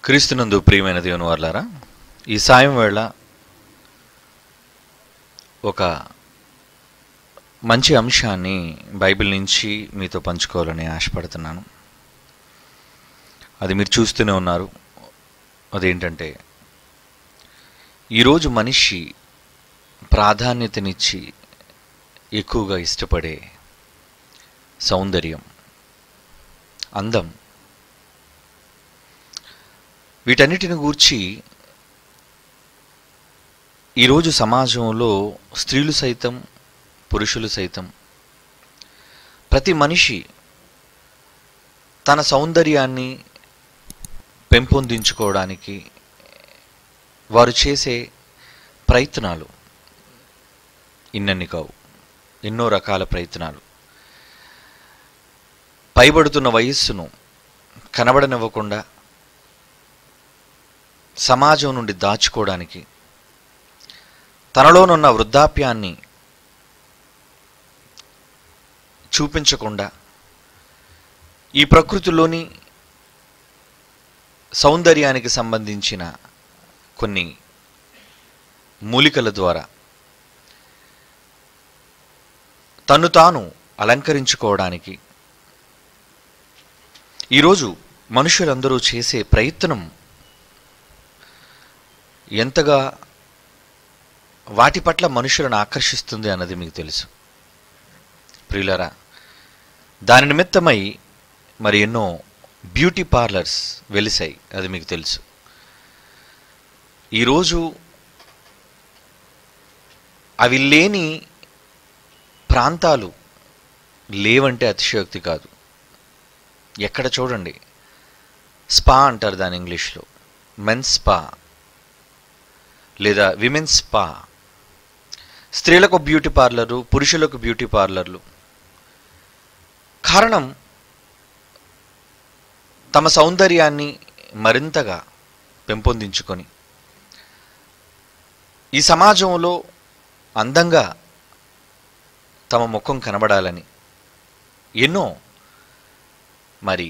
క్రీస్తునందు ప్రియమైన దేవుని వాళ్ళారా ఈ సాయం వేళ ఒక మంచి అంశాన్ని బైబిల్ నుంచి మీతో పంచుకోవాలని ఆశపడుతున్నాను అది మీరు చూస్తూనే ఉన్నారు అదేంటంటే ఈరోజు మనిషి ప్రాధాన్యతనిచ్చి ఎక్కువగా ఇష్టపడే సౌందర్యం అందం వీటన్నిటిని గూర్చి ఈరోజు సమాజంలో స్త్రీలు సైతం పురుషులు సైతం ప్రతి మనిషి తన సౌందర్యాన్ని పెంపొందించుకోవడానికి వారు చేసే ప్రయత్నాలు ఇన్నన్ని కావు ఎన్నో రకాల ప్రయత్నాలు పైబడుతున్న వయస్సును కనబడనివ్వకుండా సమాజం నుండి దాచుకోవడానికి తనలోనున్న వృద్ధాప్యాన్ని చూపించకుండా ఈ ప్రకృతిలోని సౌందర్యానికి సంబంధించిన కొన్ని మూలికల ద్వారా తను తాను అలంకరించుకోవడానికి ఈరోజు మనుషులందరూ చేసే ప్రయత్నం ఎంతగా వాటి పట్ల మనుషులను ఆకర్షిస్తుంది అన్నది మీకు తెలుసు ప్రియులరా దాని నిమిత్తమై మరి ఎన్నో బ్యూటీ పార్లర్స్ వెలిసాయి అది మీకు తెలుసు ఈరోజు అవి లేని ప్రాంతాలు లేవంటే అతిశయోక్తి కాదు ఎక్కడ చూడండి స్పా అంటారు దాని ఇంగ్లీష్లో మెన్స్ స్పా లేదా విమెన్స్ స్పా స్త్రీలకు బ్యూటీ పార్లరు పురుషులకు బ్యూటీ పార్లర్లు కారణం తమ సౌందర్యాన్ని మరింతగా పెంపొందించుకొని ఈ సమాజంలో అందంగా తమ ముఖం కనబడాలని ఎన్నో మరి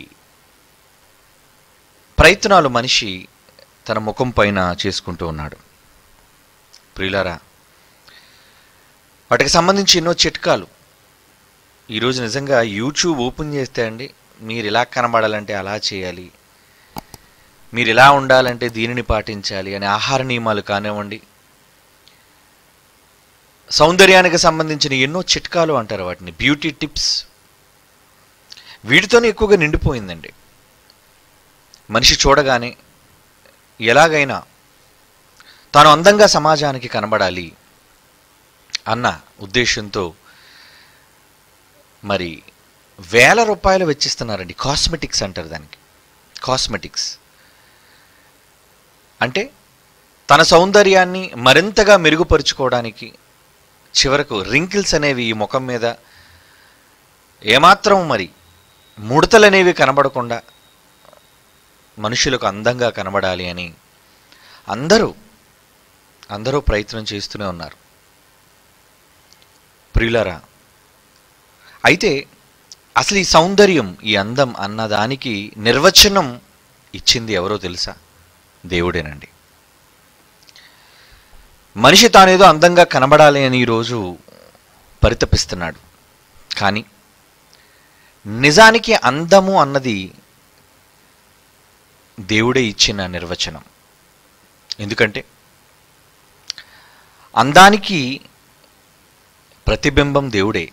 ప్రయత్నాలు మనిషి తన ముఖం పైన చేసుకుంటూ ఉన్నాడు ప్రియులారా వాటికి సంబంధించి ఎన్నో చిట్కాలు ఈరోజు నిజంగా యూట్యూబ్ ఓపెన్ చేస్తే అండి మీరు ఇలా కనబడాలంటే అలా చేయాలి మీరు ఇలా ఉండాలంటే దీనిని పాటించాలి అనే ఆహార నియమాలు కానివ్వండి సౌందర్యానికి సంబంధించిన ఎన్నో చిట్కాలు అంటారు వాటిని బ్యూటీ టిప్స్ వీటితోనే ఎక్కువగా నిండిపోయిందండి మనిషి చూడగానే ఎలాగైనా తాను అందంగా సమాజానికి కనబడాలి అన్న ఉద్దేశంతో మరి వేల రూపాయలు వెచ్చిస్తున్నారండి కాస్మెటిక్స్ అంటారు దానికి కాస్మెటిక్స్ అంటే తన సౌందర్యాన్ని మరింతగా మెరుగుపరుచుకోవడానికి చివరకు రింకిల్స్ అనేవి ఈ ముఖం మీద ఏమాత్రం మరి ముడతలు అనేవి కనబడకుండా మనుషులకు అందంగా కనబడాలి అని అందరూ అందరూ ప్రయత్నం చేస్తూనే ఉన్నారు ప్రియులరా అయితే అసలు ఈ సౌందర్యం ఈ అందం అన్నదానికి నిర్వచనం ఇచ్చింది ఎవరో తెలుసా దేవుడేనండి మనిషి తానేదో అందంగా కనబడాలి అని ఈరోజు పరితపిస్తున్నాడు కానీ నిజానికి అందము అన్నది దేవుడే ఇచ్చిన నిర్వచనం ఎందుకంటే అందానికి ప్రతిబింబం దేవుడే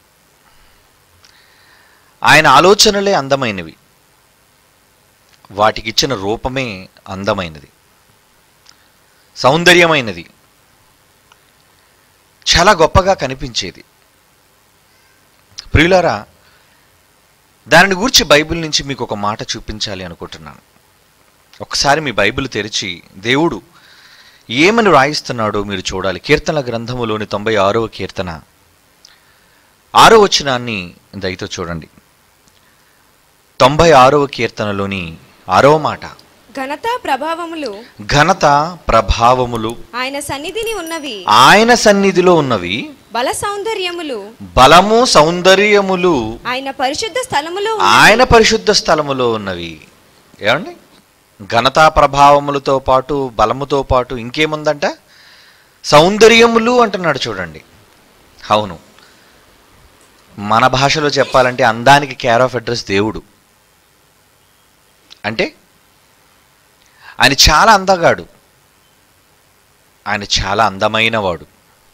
ఆయన ఆలోచనలే అందమైనవి వాటికి ఇచ్చిన రూపమే అందమైనది సౌందర్యమైనది చాలా గొప్పగా కనిపించేది ప్రియులారా దానిని గురించి బైబిల్ నుంచి మీకు ఒక మాట చూపించాలి అనుకుంటున్నాను ఒకసారి మీ బైబిల్ తెరిచి దేవుడు ఏమని రాయిస్తున్నాడో మీరు చూడాలి కీర్తనల గ్రంథములోని తొంభై ఆరవ కీర్తన ఆరో వచనాన్ని దయతో చూడండి తొంభై ఆరవ కీర్తనలోని ఆరో మాట ఘనత ప్రభావములు ఘనత ప్రభావములు ఆయన సన్నిధిని ఉన్నవి ఆయన సన్నిధిలో ఉన్నవి బల సౌందర్యములు బలము సౌందర్యములు ఆయన పరిశుద్ధ స్థలములో ఆయన పరిశుద్ధ స్థలములో ఉన్నవి ఏమండి ఘనతా ప్రభావములతో పాటు బలముతో పాటు ఇంకేముందంట సౌందర్యములు అంటున్నాడు చూడండి అవును మన భాషలో చెప్పాలంటే అందానికి కేర్ ఆఫ్ అడ్రస్ దేవుడు అంటే ఆయన చాలా అందగాడు ఆయన చాలా అందమైన వాడు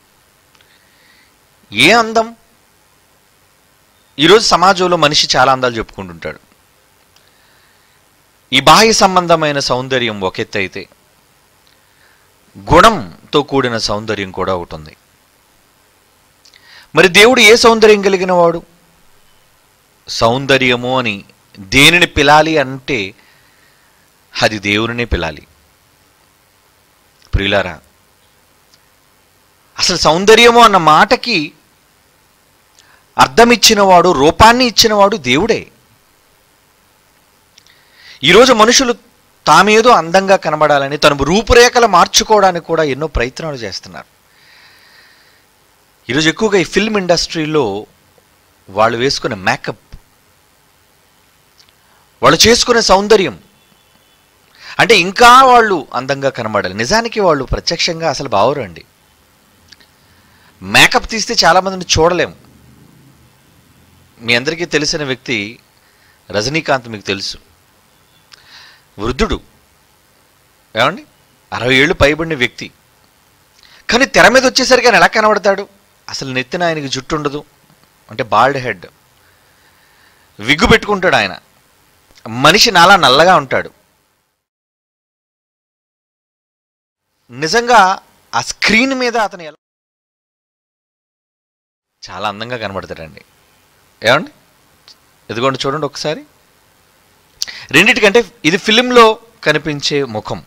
ఏ అందం ఈరోజు సమాజంలో మనిషి చాలా అందాలు చెప్పుకుంటుంటాడు ఈ బాహ్య సంబంధమైన సౌందర్యం ఒక ఎత్తు అయితే గుణంతో కూడిన సౌందర్యం కూడా ఒకటి ఉంది మరి దేవుడు ఏ సౌందర్యం కలిగిన వాడు సౌందర్యము అని దేనిని పిలాలి అంటే అది దేవునినే పిలాలి ప్రియులారా అసలు సౌందర్యము అన్న మాటకి అర్థం ఇచ్చినవాడు రూపాన్ని ఇచ్చినవాడు దేవుడే ఈరోజు మనుషులు తామేదో అందంగా కనబడాలని తన రూపురేఖలు మార్చుకోవడానికి కూడా ఎన్నో ప్రయత్నాలు చేస్తున్నారు ఈరోజు ఎక్కువగా ఈ ఫిల్మ్ ఇండస్ట్రీలో వాళ్ళు వేసుకునే మేకప్ వాళ్ళు చేసుకునే సౌందర్యం అంటే ఇంకా వాళ్ళు అందంగా కనబడాలి నిజానికి వాళ్ళు ప్రత్యక్షంగా అసలు బావరండి మేకప్ తీస్తే చాలామందిని చూడలేం మీ అందరికీ తెలిసిన వ్యక్తి రజనీకాంత్ మీకు తెలుసు వృద్ధుడు ఏమండి అరవై ఏళ్ళు పైబడిన వ్యక్తి కానీ తెర మీద వచ్చేసరికి ఆయన ఎలా కనబడతాడు అసలు నెత్తిన ఆయనకి జుట్టు ఉండదు అంటే బాల్డ్ హెడ్ విగ్గు పెట్టుకుంటాడు ఆయన మనిషి నాలా నల్లగా ఉంటాడు నిజంగా ఆ స్క్రీన్ మీద అతను ఎలా చాలా అందంగా కనబడతాడండి ఏమండి ఇదిగోండి చూడండి ఒకసారి రెండిటికంటే ఇది ఫిలింలో కనిపించే ముఖం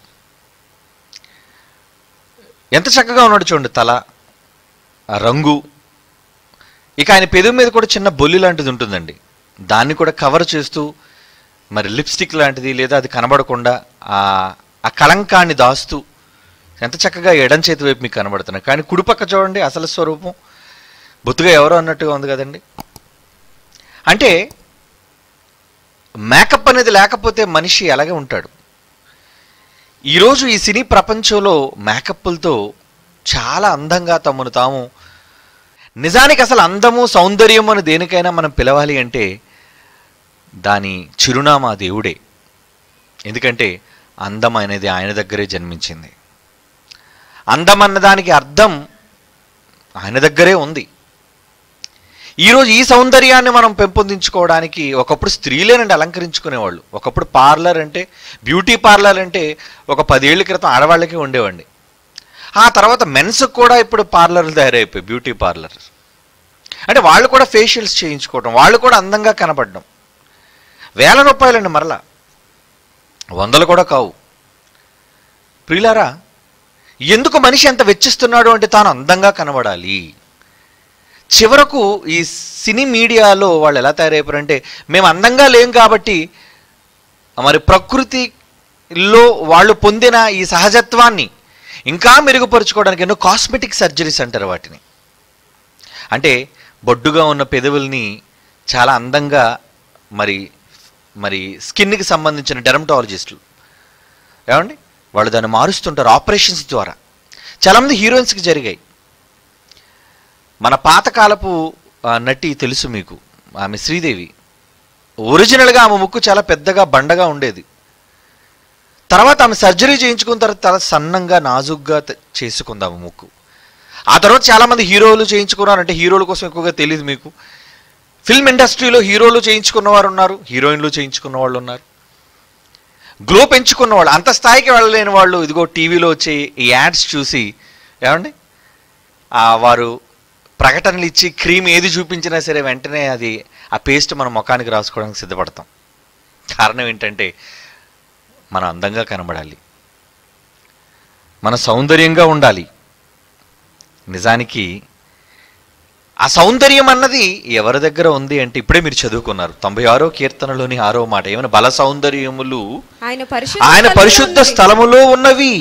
ఎంత చక్కగా ఉన్నాడు చూడండి తల ఆ రంగు ఇక ఆయన పెదవి మీద కూడా చిన్న బొల్లి లాంటిది ఉంటుందండి దాన్ని కూడా కవర్ చేస్తూ మరి లిప్స్టిక్ లాంటిది లేదా అది కనబడకుండా ఆ ఆ కళంకాన్ని దాస్తూ ఎంత చక్కగా ఎడం చేతి వైపు మీకు కనబడుతున్నాయి కానీ కుడిపక్క చూడండి అసలు స్వరూపం బొత్తుగా ఎవరో అన్నట్టుగా ఉంది కదండి అంటే మేకప్ అనేది లేకపోతే మనిషి అలాగే ఉంటాడు ఈరోజు ఈ సినీ ప్రపంచంలో మేకప్లతో చాలా అందంగా తమను తాము నిజానికి అసలు అందము సౌందర్యం అని దేనికైనా మనం పిలవాలి అంటే దాని చిరునామా దేవుడే ఎందుకంటే అందం అనేది ఆయన దగ్గరే జన్మించింది అందం అన్నదానికి అర్థం ఆయన దగ్గరే ఉంది ఈరోజు ఈ సౌందర్యాన్ని మనం పెంపొందించుకోవడానికి ఒకప్పుడు స్త్రీలేనండి అలంకరించుకునేవాళ్ళు ఒకప్పుడు పార్లర్ అంటే బ్యూటీ పార్లర్ అంటే ఒక పదేళ్ల క్రితం ఆడవాళ్ళకి ఉండేవండి ఆ తర్వాత మెన్స్ కూడా ఇప్పుడు పార్లర్లు తయారైపోయి బ్యూటీ పార్లర్ అంటే వాళ్ళు కూడా ఫేషియల్స్ చేయించుకోవడం వాళ్ళు కూడా అందంగా కనపడడం వేల రూపాయలండి మరలా వందలు కూడా కావు ప్రియులారా ఎందుకు మనిషి ఎంత వెచ్చిస్తున్నాడు అంటే తాను అందంగా కనబడాలి చివరకు ఈ సినీ మీడియాలో వాళ్ళు ఎలా తయారైపోయారంటే మేము అందంగా లేం కాబట్టి మరి ప్రకృతిలో వాళ్ళు పొందిన ఈ సహజత్వాన్ని ఇంకా మెరుగుపరుచుకోవడానికి ఎన్నో కాస్మెటిక్ సర్జరీస్ అంటారు వాటిని అంటే బొడ్డుగా ఉన్న పెదవుల్ని చాలా అందంగా మరి మరి స్కిన్కి సంబంధించిన డెర్మటాలజిస్టులు ఏమండి వాళ్ళు దాన్ని మారుస్తుంటారు ఆపరేషన్స్ ద్వారా చాలామంది హీరోయిన్స్కి జరిగాయి మన పాతకాలపు ఆ, నటి తెలుసు మీకు ఆమె శ్రీదేవి ఒరిజినల్గా ఆమె ముక్కు చాలా పెద్దగా బండగా ఉండేది తర్వాత ఆమె సర్జరీ చేయించుకున్న తర్వాత చాలా సన్నంగా నాజుగ్గా త- చేసుకుంది ఆమె ముక్కు ఆ తర్వాత చాలామంది హీరోలు చేయించుకున్నారంటే హీరోల కోసం ఎక్కువగా తెలియదు మీకు ఫిల్మ్ ఇండస్ట్రీలో హీరోలు చేయించుకున్న వారు ఉన్నారు హీరోయిన్లు చేయించుకున్న వాళ్ళు ఉన్నారు గ్లో పెంచుకున్న వాళ్ళు అంత స్థాయికి వెళ్ళలేని వాళ్ళు ఇదిగో టీవీలో వచ్చే ఈ యాడ్స్ చూసి ఏమండి ఆ వారు ప్రకటనలు ఇచ్చి క్రీమ్ ఏది చూపించినా సరే వెంటనే అది ఆ పేస్ట్ మన ముఖానికి రాసుకోవడానికి సిద్ధపడతాం కారణం ఏంటంటే మనం అందంగా కనబడాలి మన సౌందర్యంగా ఉండాలి నిజానికి ఆ సౌందర్యం అన్నది ఎవరి దగ్గర ఉంది అంటే ఇప్పుడే మీరు చదువుకున్నారు తొంభై ఆరో కీర్తనలోని ఆరో మాట ఏమైనా బల సౌందర్యములు ఆయన పరిశుద్ధ ఆయన స్థలములో పరిశుద్ధ ఉన్నవి. స్థలములో ఉన్నవి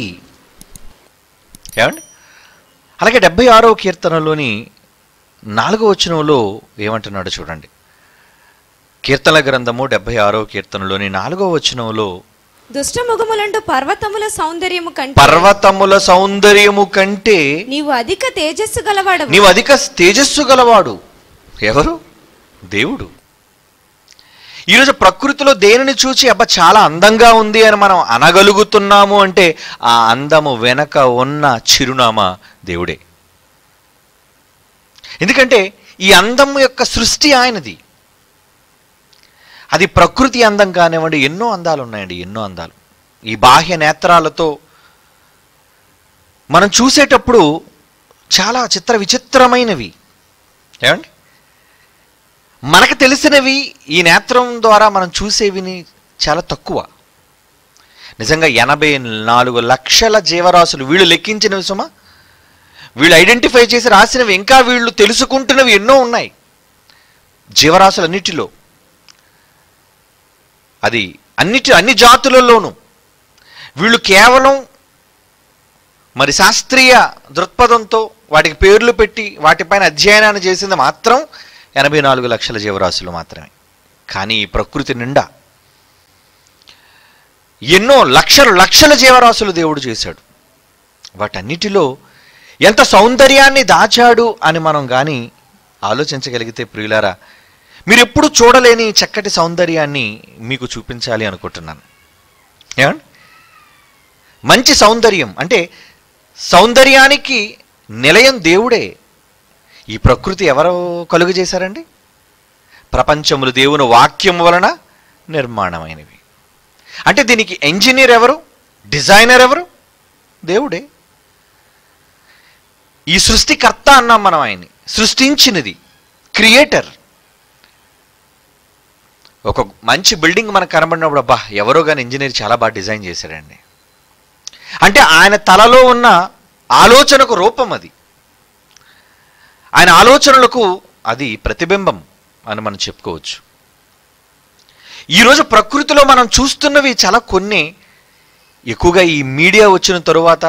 ఏమండి అలాగే డెబ్బై ఆరో కీర్తనలోని నాలుగో వచనంలో ఏమంటున్నాడు చూడండి కీర్తన గ్రంథము డెబ్బై ఆరో కీర్తనలోని నాలుగో వచనంలో దుష్టముఖములంటూ పర్వతముల సౌందర్యము కంటే పర్వతముల సౌందర్యము కంటే నీవు అధిక తేజస్సు గలవాడవు నీవు అధిక తేజస్సు గలవాడు ఎవరు దేవుడు ఈరోజు ప్రకృతిలో దేనిని చూచి అబ్బా చాలా అందంగా ఉంది అని మనం అనగలుగుతున్నాము అంటే ఆ అందము వెనక ఉన్న చిరునామా దేవుడే ఎందుకంటే ఈ అందం యొక్క సృష్టి ఆయనది అది ప్రకృతి అందం కానివ్వండి ఎన్నో అందాలు ఉన్నాయండి ఎన్నో అందాలు ఈ బాహ్య నేత్రాలతో మనం చూసేటప్పుడు చాలా చిత్ర విచిత్రమైనవి ఏమండి మనకు తెలిసినవి ఈ నేత్రం ద్వారా మనం చూసేవిని చాలా తక్కువ నిజంగా ఎనభై నాలుగు లక్షల జీవరాశులు వీళ్ళు లెక్కించినవి సుమా వీళ్ళు ఐడెంటిఫై చేసి రాసినవి ఇంకా వీళ్ళు తెలుసుకుంటున్నవి ఎన్నో ఉన్నాయి జీవరాశులన్నిటిలో అది అన్నిటి అన్ని జాతులలోనూ వీళ్ళు కేవలం మరి శాస్త్రీయ దృక్పథంతో వాటికి పేర్లు పెట్టి వాటిపైన అధ్యయనాన్ని చేసింది మాత్రం ఎనభై నాలుగు లక్షల జీవరాశులు మాత్రమే కానీ ఈ ప్రకృతి నిండా ఎన్నో లక్షలు లక్షల జీవరాశులు దేవుడు చేశాడు వాటన్నిటిలో ఎంత సౌందర్యాన్ని దాచాడు అని మనం కానీ ఆలోచించగలిగితే ప్రియులారా మీరు ఎప్పుడు చూడలేని ఈ చక్కటి సౌందర్యాన్ని మీకు చూపించాలి అనుకుంటున్నాను ఏమండి మంచి సౌందర్యం అంటే సౌందర్యానికి నిలయం దేవుడే ఈ ప్రకృతి ఎవరు కలుగు చేశారండి ప్రపంచములు దేవుని వాక్యం వలన నిర్మాణమైనవి అంటే దీనికి ఇంజనీర్ ఎవరు డిజైనర్ ఎవరు దేవుడే ఈ సృష్టికర్త అన్నాం మనం ఆయన్ని సృష్టించినది క్రియేటర్ ఒక మంచి బిల్డింగ్ మనకు కనబడినప్పుడు అబ్బా ఎవరో కానీ ఇంజనీర్ చాలా బాగా డిజైన్ చేశాడండి అంటే ఆయన తలలో ఉన్న ఆలోచనకు రూపం అది ఆయన ఆలోచనలకు అది ప్రతిబింబం అని మనం చెప్పుకోవచ్చు ఈరోజు ప్రకృతిలో మనం చూస్తున్నవి చాలా కొన్ని ఎక్కువగా ఈ మీడియా వచ్చిన తరువాత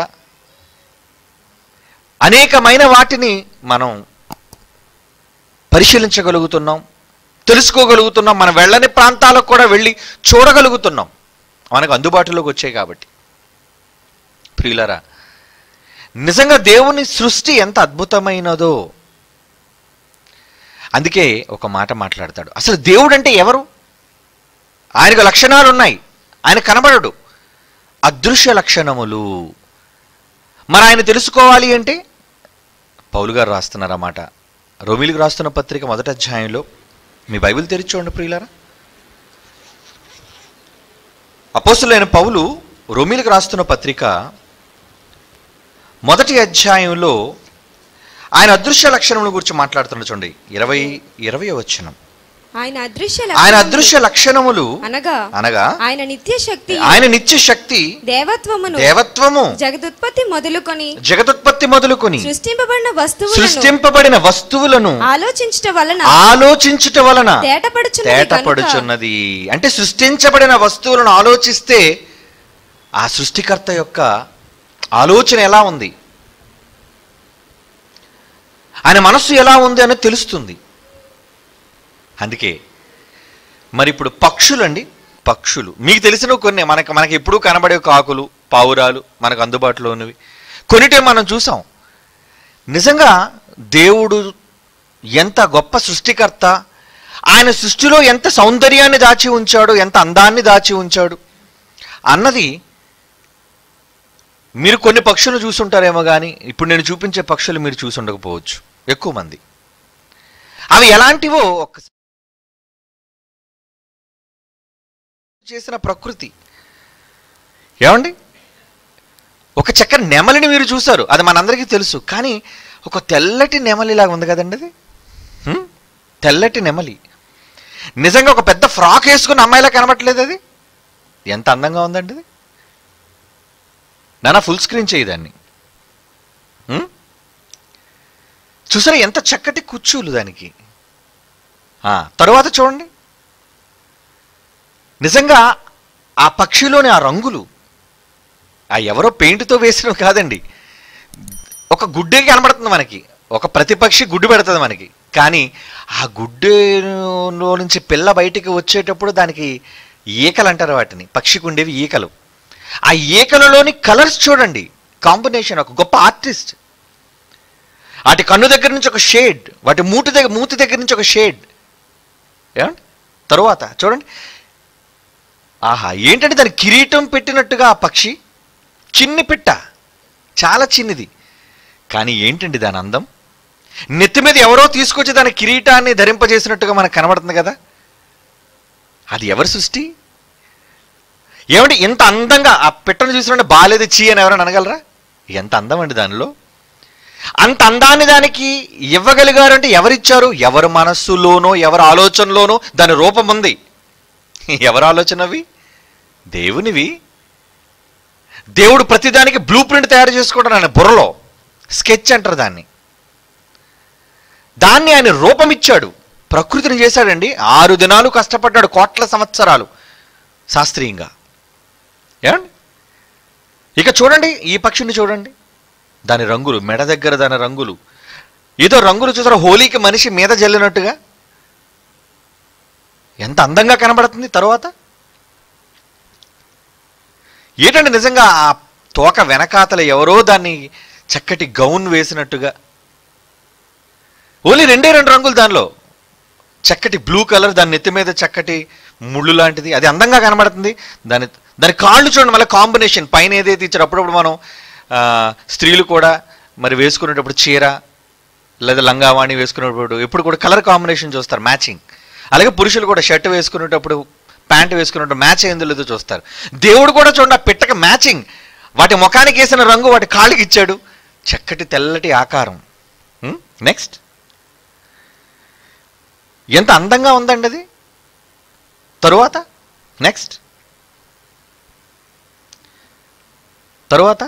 అనేకమైన వాటిని మనం పరిశీలించగలుగుతున్నాం తెలుసుకోగలుగుతున్నాం మనం వెళ్ళని ప్రాంతాలకు కూడా వెళ్ళి చూడగలుగుతున్నాం మనకు అందుబాటులోకి వచ్చాయి కాబట్టి ప్రియులరా నిజంగా దేవుని సృష్టి ఎంత అద్భుతమైనదో అందుకే ఒక మాట మాట్లాడతాడు అసలు దేవుడు అంటే ఎవరు ఆయనకు లక్షణాలు ఉన్నాయి ఆయన కనబడడు అదృశ్య లక్షణములు మరి ఆయన తెలుసుకోవాలి అంటే పౌలు గారు రాస్తున్నారు అన్నమాట రోమిలికి రాస్తున్న పత్రిక మొదటి అధ్యాయంలో మీ బైబిల్ తెరిచి చూడండి ప్రియులారా అపోస్తులైన పౌలు రోమిలికి రాస్తున్న పత్రిక మొదటి అధ్యాయంలో ఆయన అదృశ్య లక్షణముల గురించి మాట్లాడుతున్న చూడండి ఇరవై ఇరవై వచనం ఆయన అదృశ్య ఆయన లక్షణములు అదృశ్య లక్షణములు అనగా అనగా ఆయన నిత్య శక్తి ఆయన నిత్య శక్తి దేవత్వమును దేవత్వము జగదుత్పత్తి మొదలుకొని జగదుత్పత్తి మొదలుకొని సృష్టింపబడిన వస్తువులను సృష్టింపబడిన వస్తువులను ఆలోచించట వలన ఆలోచించుట వలన తేటపడుచున్నది కనుక తేటపడుచున్నది అంటే సృష్టించబడిన వస్తువులను ఆలోచిస్తే ఆ సృష్టికర్త యొక్క ఆలోచన ఎలా ఉంది ఆయన మనస్సు ఎలా ఉంది అని తెలుస్తుంది అందుకే మరి ఇప్పుడు పక్షులండి పక్షులు మీకు తెలిసిన కొన్ని మనకి మనకి ఎప్పుడూ కనబడే కాకులు పావురాలు మనకు అందుబాటులో ఉన్నవి కొన్నిటే మనం చూసాం నిజంగా దేవుడు ఎంత గొప్ప సృష్టికర్త ఆయన సృష్టిలో ఎంత సౌందర్యాన్ని దాచి ఉంచాడు ఎంత అందాన్ని దాచి ఉంచాడు అన్నది మీరు కొన్ని పక్షులు చూసుంటారేమో కానీ ఇప్పుడు నేను చూపించే పక్షులు మీరు చూసి ఉండకపోవచ్చు ఎక్కువ మంది అవి ఎలాంటివో ఒక్క చేసిన ప్రకృతి ఏమండి ఒక చక్కని నెమలిని మీరు చూశారు అది మనందరికీ తెలుసు కానీ ఒక తెల్లటి నెమలిలాగా ఉంది కదండి అది హ్మ్? తెల్లటి నెమలి నిజంగా ఒక పెద్ద ఫ్రాక్ వేసుకున్న అమ్మాయిలా కనబట్టలేదు అది ఎంత అందంగా ఉందండి అది నానా ఫుల్ స్క్రీన్ చేయదాన్ని హ్మ్? చూసారా ఎంత చక్కటి కుచ్చులు దానికి ఆ, తరువాత చూడండి నిజంగా ఆ పక్షిలోని ఆ రంగులు ఆ ఎవరో పెయింట్తో వేసినవి కాదండి ఒక గుడ్డే కనబడుతుంది మనకి ఒక ప్రతిపక్షి గుడ్డు పెడుతుంది మనకి కానీ ఆ గుడ్డేలో నుంచి పిల్ల బయటికి వచ్చేటప్పుడు దానికి ఈకలు అంటారు వాటిని పక్షికి ఉండేవి ఈకలు ఆ ఈకలలోని కలర్స్ చూడండి కాంబినేషన్ ఒక గొప్ప ఆర్టిస్ట్ వాటి కన్ను దగ్గర నుంచి ఒక షేడ్ వాటి మూటి దగ్గర మూతి దగ్గర నుంచి ఒక షేడ్ ఏమండి తరువాత చూడండి ఆహా ఏంటంటే దాని కిరీటం పెట్టినట్టుగా ఆ పక్షి చిన్ని పిట్ట చాలా చిన్నది కానీ ఏంటండి దాని అందం నెత్తి మీద ఎవరో తీసుకొచ్చి దాని కిరీటాన్ని ధరింపజేసినట్టుగా మనకు కనబడుతుంది కదా అది ఎవరి సృష్టి ఏమండి ఇంత అందంగా ఆ పిట్టను చూసినట్టు బాలేదు చీ అని ఎవరైనా అనగలరా ఎంత అందం అండి దానిలో అంత అందాన్ని దానికి ఇవ్వగలిగారు అంటే ఎవరిచ్చారు ఎవరి మనస్సులోనో ఎవరి ఆలోచనలోనో దాని రూపం ఉంది ఎవరి ఆలోచనవి దేవునివి దేవుడు ప్రతిదానికి బ్లూ ప్రింట్ తయారు చేసుకోవడం ఆయన బుర్రలో స్కెచ్ అంటారు దాన్ని దాన్ని ఆయన రూపం ఇచ్చాడు ప్రకృతిని చేశాడండి ఆరు దినాలు కష్టపడ్డాడు కోట్ల సంవత్సరాలు శాస్త్రీయంగా ఏమండి ఇక చూడండి ఈ పక్షిని చూడండి దాని రంగులు మెడ దగ్గర దాని రంగులు ఏదో రంగులు చూసారా హోలీకి మనిషి మీద జల్లినట్టుగా ఎంత అందంగా కనబడుతుంది తరువాత ఏంటంటే నిజంగా ఆ తోక వెనకాతల ఎవరో దాన్ని చక్కటి గౌన్ వేసినట్టుగా ఓన్లీ రెండే రెండు రంగులు దానిలో చక్కటి బ్లూ కలర్ దాని నెత్తి మీద చక్కటి ముళ్ళు లాంటిది అది అందంగా కనబడుతుంది దాని దాని కాళ్ళు చూడండి మళ్ళీ కాంబినేషన్ పైన ఏదైతే ఇచ్చారో అప్పుడప్పుడు మనం ఆ, స్త్రీలు కూడా మరి వేసుకునేటప్పుడు చీర లేదా లంగావాణి వేసుకునేటప్పుడు ఎప్పుడు కూడా కలర్ కాంబినేషన్ చూస్తారు మ్యాచింగ్ అలాగే పురుషులు కూడా షర్ట్ వేసుకునేటప్పుడు ప్యాంట్ వేసుకునేటప్పుడు మ్యాచ్ అయిందో లేదో చూస్తారు దేవుడు కూడా చూడండి ఆ పిట్టక మ్యాచింగ్ వాటి ముఖానికి వేసిన రంగు వాటి కాళ్ళకి ఇచ్చాడు చక్కటి తెల్లటి ఆకారం నెక్స్ట్ ఎంత అందంగా ఉందండి అది తరువాత నెక్స్ట్ తరువాత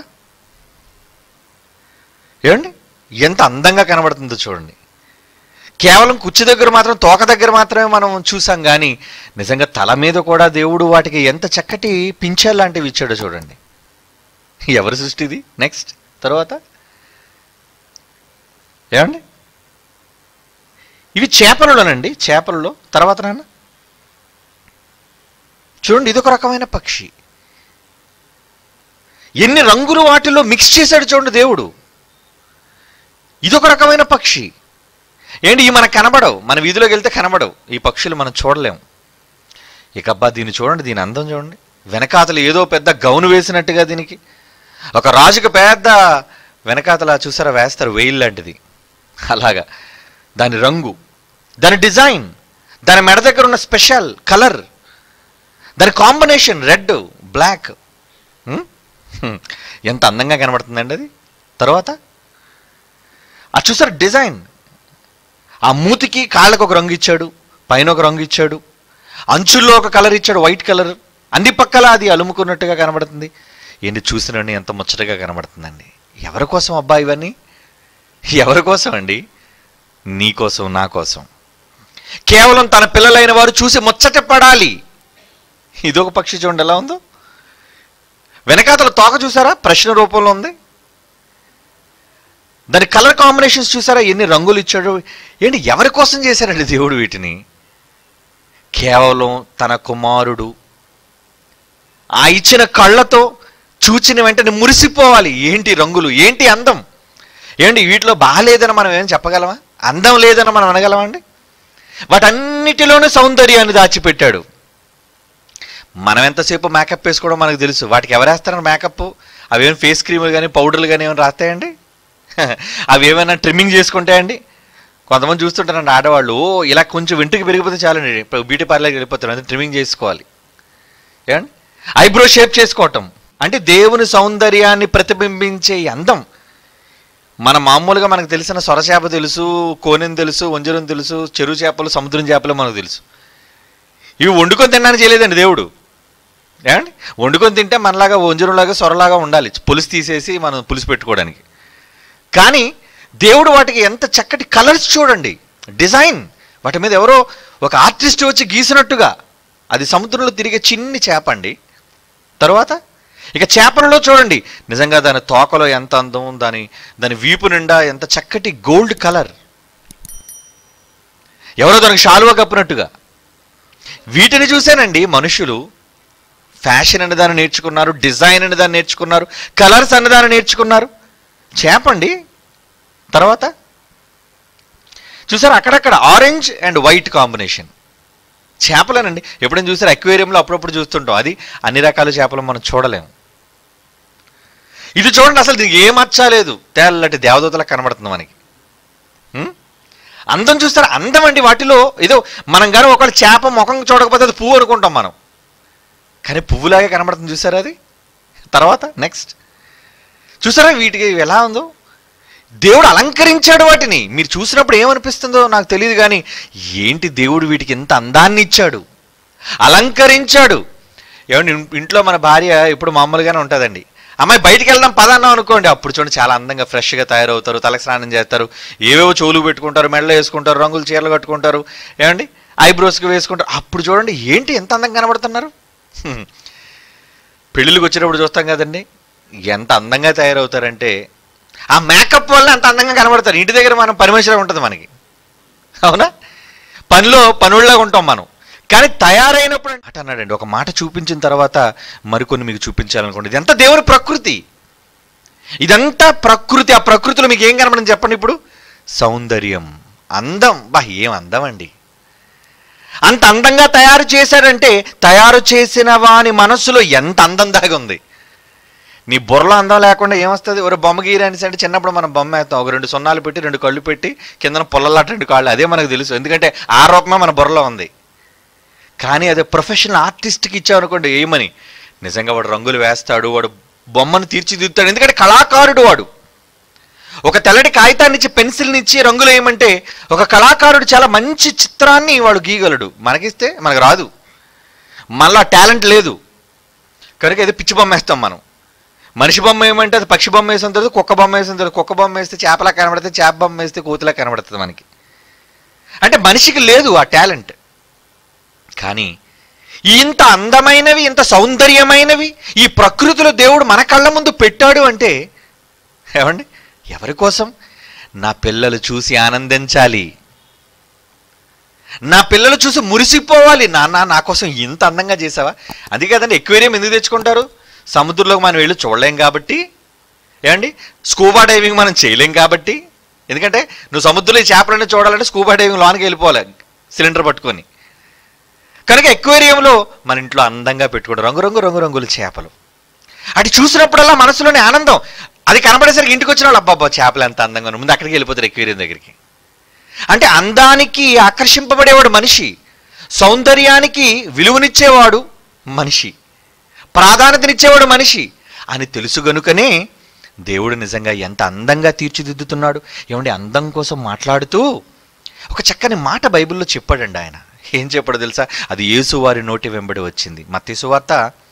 ఏమండి ఎంత అందంగా కనబడుతుందో చూడండి కేవలం కుర్చీ దగ్గర మాత్రం తోక దగ్గర మాత్రమే మనం చూసాం కానీ నిజంగా తల మీద కూడా దేవుడు వాటికి ఎంత చక్కటి పింఛర్ లాంటివి ఇచ్చాడో చూడండి ఎవరి సృష్టిది నెక్స్ట్ తర్వాత ఏమండి ఇవి చేపలలోనండి చేపలలో తర్వాత నాన్న చూడండి ఇదొక రకమైన పక్షి ఎన్ని రంగులు వాటిలో మిక్స్ చేశాడు చూడండి దేవుడు ఇదొక రకమైన పక్షి ఏంటి ఇవి మనకు కనబడవు మన వీధిలోకి వెళ్తే కనబడవు ఈ పక్షులు మనం చూడలేము ఇక అబ్బా దీన్ని చూడండి దీని అందం చూడండి వెనకాతలు ఏదో పెద్ద గౌను వేసినట్టుగా దీనికి ఒక రాజుకి పెద్ద వెనకాతల చూసారా వేస్తారు వెయిల్ లాంటిది అలాగా దాని రంగు దాని డిజైన్ దాని మెడ దగ్గర ఉన్న స్పెషల్ కలర్ దాని కాంబినేషన్ రెడ్ బ్లాక్ ఎంత అందంగా కనబడుతుందండి అది తర్వాత ఆ చూసారు డిజైన్ ఆ మూతికి కాళ్ళకు ఒక రంగు ఇచ్చాడు పైన ఒక రంగు ఇచ్చాడు అంచుల్లో ఒక కలర్ ఇచ్చాడు వైట్ కలర్ అన్ని పక్కల అది అలుముకున్నట్టుగా కనబడుతుంది ఏంటి చూసినండి ఎంత ముచ్చటగా కనబడుతుందండి ఎవరి కోసం అబ్బా ఇవన్నీ ఎవరి కోసం అండి నీ కోసం నా కోసం కేవలం తన పిల్లలైన వారు చూసి ముచ్చట పడాలి ఇదొక పక్షి చూడండి ఎలా ఉందో వెనకాతల తోక చూసారా ప్రశ్న రూపంలో ఉంది దాని కలర్ కాంబినేషన్స్ చూసారా ఎన్ని రంగులు ఇచ్చాడు ఏంటి ఎవరి కోసం చేశారండి దేవుడు వీటిని కేవలం తన కుమారుడు ఆ ఇచ్చిన కళ్ళతో చూచిన వెంటనే మురిసిపోవాలి ఏంటి రంగులు ఏంటి అందం ఏంటి వీటిలో బాగాలేదని మనం ఏం చెప్పగలమా అందం లేదని మనం అనగలమా అండి వాటన్నిటిలోనూ సౌందర్యాన్ని దాచిపెట్టాడు మనం ఎంతసేపు మేకప్ వేసుకోవడం మనకు తెలుసు వాటికి ఎవరేస్తారని మేకప్ అవేమైనా ఫేస్ క్రీములు కానీ పౌడర్లు కానీ ఏమైనా రాస్తాయండి అవి ఏమైనా ట్రిమ్మింగ్ చేసుకుంటాయండి కొంతమంది చూస్తుంటారండి ఆడవాళ్ళు ఓ ఇలా కొంచెం వెంట్రుకి పెరిగిపోతే చాలండి ఇప్పుడు బ్యూటీ పార్లర్కి వెళ్ళిపోతారు అంటే ట్రిమ్మింగ్ చేసుకోవాలి ఏమండి ఐబ్రో షేప్ చేసుకోవటం అంటే దేవుని సౌందర్యాన్ని ప్రతిబింబించే ఈ అందం మన మామూలుగా మనకు తెలిసిన సొరచేప తెలుసు కోనెం తెలుసు వంజరం తెలుసు చెరువు చేపలు సముద్రం చేపలు మనకు తెలుసు ఇవి వండుకొని తినడానికి చేయలేదండి దేవుడు ఏమండి వండుకొని తింటే మనలాగా వంజరంలాగా సొరలాగా ఉండాలి పులుసు తీసేసి మనం పులుసు పెట్టుకోవడానికి కానీ దేవుడు వాటికి ఎంత చక్కటి కలర్స్ చూడండి డిజైన్ వాటి మీద ఎవరో ఒక ఆర్టిస్ట్ వచ్చి గీసినట్టుగా అది సముద్రంలో తిరిగే చిన్ని చేప అండి తర్వాత ఇక చేపలలో చూడండి నిజంగా దాని తోకలో ఎంత అందం దాని దాని వీపు నిండా ఎంత చక్కటి గోల్డ్ కలర్ ఎవరో దానికి షాలువా కప్పినట్టుగా వీటిని చూసానండి మనుషులు ఫ్యాషన్ అనే దాన్ని నేర్చుకున్నారు డిజైన్ అనే దాన్ని నేర్చుకున్నారు కలర్స్ అనే దాన్ని నేర్చుకున్నారు చేపండి తర్వాత చూసారు అక్కడక్కడ ఆరెంజ్ అండ్ వైట్ కాంబినేషన్ చేపలేనండి ఎప్పుడైనా చూసారు అక్వేరియంలో అప్పుడప్పుడు చూస్తుంటాం అది అన్ని రకాల చేపలు మనం చూడలేము ఇది చూడండి అసలు దీనికి ఏం మచ్చలేదు తెల్లటి దేవదూతలకు కనబడుతుంది మనకి హ్మ్? అందం చూస్తారు అందం అండి వాటిలో ఏదో మనం కానీ ఒకళ్ళు చేప ముఖం చూడకపోతే అది పువ్వు అనుకుంటాం మనం కానీ పువ్వులాగే కనబడుతుంది చూసారా అది తర్వాత నెక్స్ట్ చూసారా వీటికి ఎలా ఉందో దేవుడు అలంకరించాడు వాటిని మీరు చూసినప్పుడు ఏమనిపిస్తుందో నాకు తెలియదు కానీ ఏంటి దేవుడు వీటికి ఎంత అందాన్ని ఇచ్చాడు అలంకరించాడు ఏమండి ఇన్- ఇంట్లో మన భార్య ఇప్పుడు మామూలుగానే ఉంటుందండి అమ్మాయి బయటికి వెళ్దాం పదన్నాం అనుకోండి అప్పుడు చూడండి చాలా అందంగా ఫ్రెష్గా తయారవుతారు తలకు స్నానం చేస్తారు ఏవేవో చెవులు పెట్టుకుంటారు మెడలో వేసుకుంటారు రంగులు చీరలు కట్టుకుంటారు ఏమండి ఐబ్రోస్కి వేసుకుంటారు అప్పుడు చూడండి ఏంటి ఎంత అందంగా కనబడుతున్నారు హ్మ్. పెళ్ళిళ్ళకి వచ్చినప్పుడు చూస్తాం కదండి ఎంత అందంగా తయారవుతారంటే ఆ మేకప్ వల్ల అంత అందంగా కనబడతారు ఇంటి దగ్గర మనం పరమేశ్వరం ఉంటుంది మనకి అవునా పనిలో పనుల్లాగా ఉంటాం మనం కానీ తయారైనప్పుడు అట అన్నాడండి ఒక మాట చూపించిన తర్వాత మరికొన్ని మీకు చూపించాలనుకోండి ఇదంతా దేవుని ప్రకృతి ఇదంతా ప్రకృతి ఆ ప్రకృతిలో మీకు ఏం కనబడని చెప్పండి ఇప్పుడు సౌందర్యం అందం బా ఏం అందం అండి అంత అందంగా తయారు చేశాడంటే తయారు చేసిన వాని మనస్సులో ఎంత అందం దాగి ఉంది నీ బుర్రలో అందం లేకుండా ఏమొస్తుంది ఒక బొమ్మ గీరాని అంటే చిన్నప్పుడు మనం బొమ్మ వేస్తాం ఒక రెండు సున్నాలు పెట్టి రెండు కళ్ళు పెట్టి కిందన పొల్లలాట రెండు కాళ్ళు అదే మనకు తెలుసు ఎందుకంటే ఆ రూపమే మన బుర్రలో ఉంది కానీ అదే ప్రొఫెషనల్ ఆర్టిస్ట్కి ఇచ్చామనుకోండి ఏమని నిజంగా వాడు రంగులు వేస్తాడు వాడు బొమ్మను తీర్చిదిద్దుతాడు ఎందుకంటే కళాకారుడు వాడు ఒక తెల్లటి కాగితాన్ని ఇచ్చి పెన్సిల్ని ఇచ్చి రంగులు వేయమంటే ఒక కళాకారుడు చాలా మంచి చిత్రాన్ని వాడు గీయగలడు మనకిస్తే మనకు రాదు మళ్ళా టాలెంట్ లేదు కనుక ఏదో పిచ్చి బొమ్మ వేస్తాం మనం మనిషి బొమ్మ ఏమంటే అది పక్షి బొమ్మ వేసిన తర్వాత కుక్క బొమ్మ వేసిన తర్వాత కుక్క బొమ్మ వేస్తే చేపలా కనబడితే చేప బొమ్మ వేస్తే కోతిలా కనబడుతుంది మనకి అంటే మనిషికి లేదు ఆ టాలెంట్ కానీ ఇంత అందమైనవి ఇంత సౌందర్యమైనవి ఈ ప్రకృతిలో దేవుడు మన కళ్ళ ముందు పెట్టాడు అంటే ఏమండి ఎవరి కోసం నా పిల్లలు చూసి ఆనందించాలి నా పిల్లలు చూసి మురిసిపోవాలి నాన్న నా కోసం ఇంత అందంగా చేసావా అది కదండి ఎక్వేరియం ఎందుకు తెచ్చుకుంటారు సముద్రంలోకి మనం వెళ్ళి చూడలేం కాబట్టి ఏమండి స్కూబా డైవింగ్ మనం చేయలేం కాబట్టి ఎందుకంటే నువ్వు సముద్రంలో ఈ చేపలన్నీ చూడాలంటే స్కూబా డైవింగ్ లోనికి వెళ్ళిపోవాలి సిలిండర్ పట్టుకొని కనుక ఎక్వేరియంలో మన ఇంట్లో అందంగా పెట్టుకోవడం రంగు రంగు రంగు రంగుల చేపలు అటు చూసినప్పుడల్లా మనసులోని ఆనందం అది కనబడేసరికి ఇంటికి వచ్చిన వాళ్ళు అబ్బాబ్బా చేపలు ఎంత అందంగా ఉన్నాయి ముందు అక్కడికి వెళ్ళిపోతారు ఎక్వేరియం దగ్గరికి అంటే అందానికి ఆకర్షింపబడేవాడు మనిషి సౌందర్యానికి విలువనిచ్చేవాడు మనిషి ప్రాధాన్యతనిచ్చేవాడు మనిషి అని తెలుసు గనుకనే దేవుడు నిజంగా ఎంత అందంగా తీర్చిదిద్దుతున్నాడు ఏమండి అందం కోసం మాట్లాడుతూ ఒక చక్కని మాట బైబిల్లో చెప్పాడండి ఆయన ఏం చెప్పాడో తెలుసా అది యేసు వారి నోటి వెంబడి వచ్చింది మత్తయి వార్త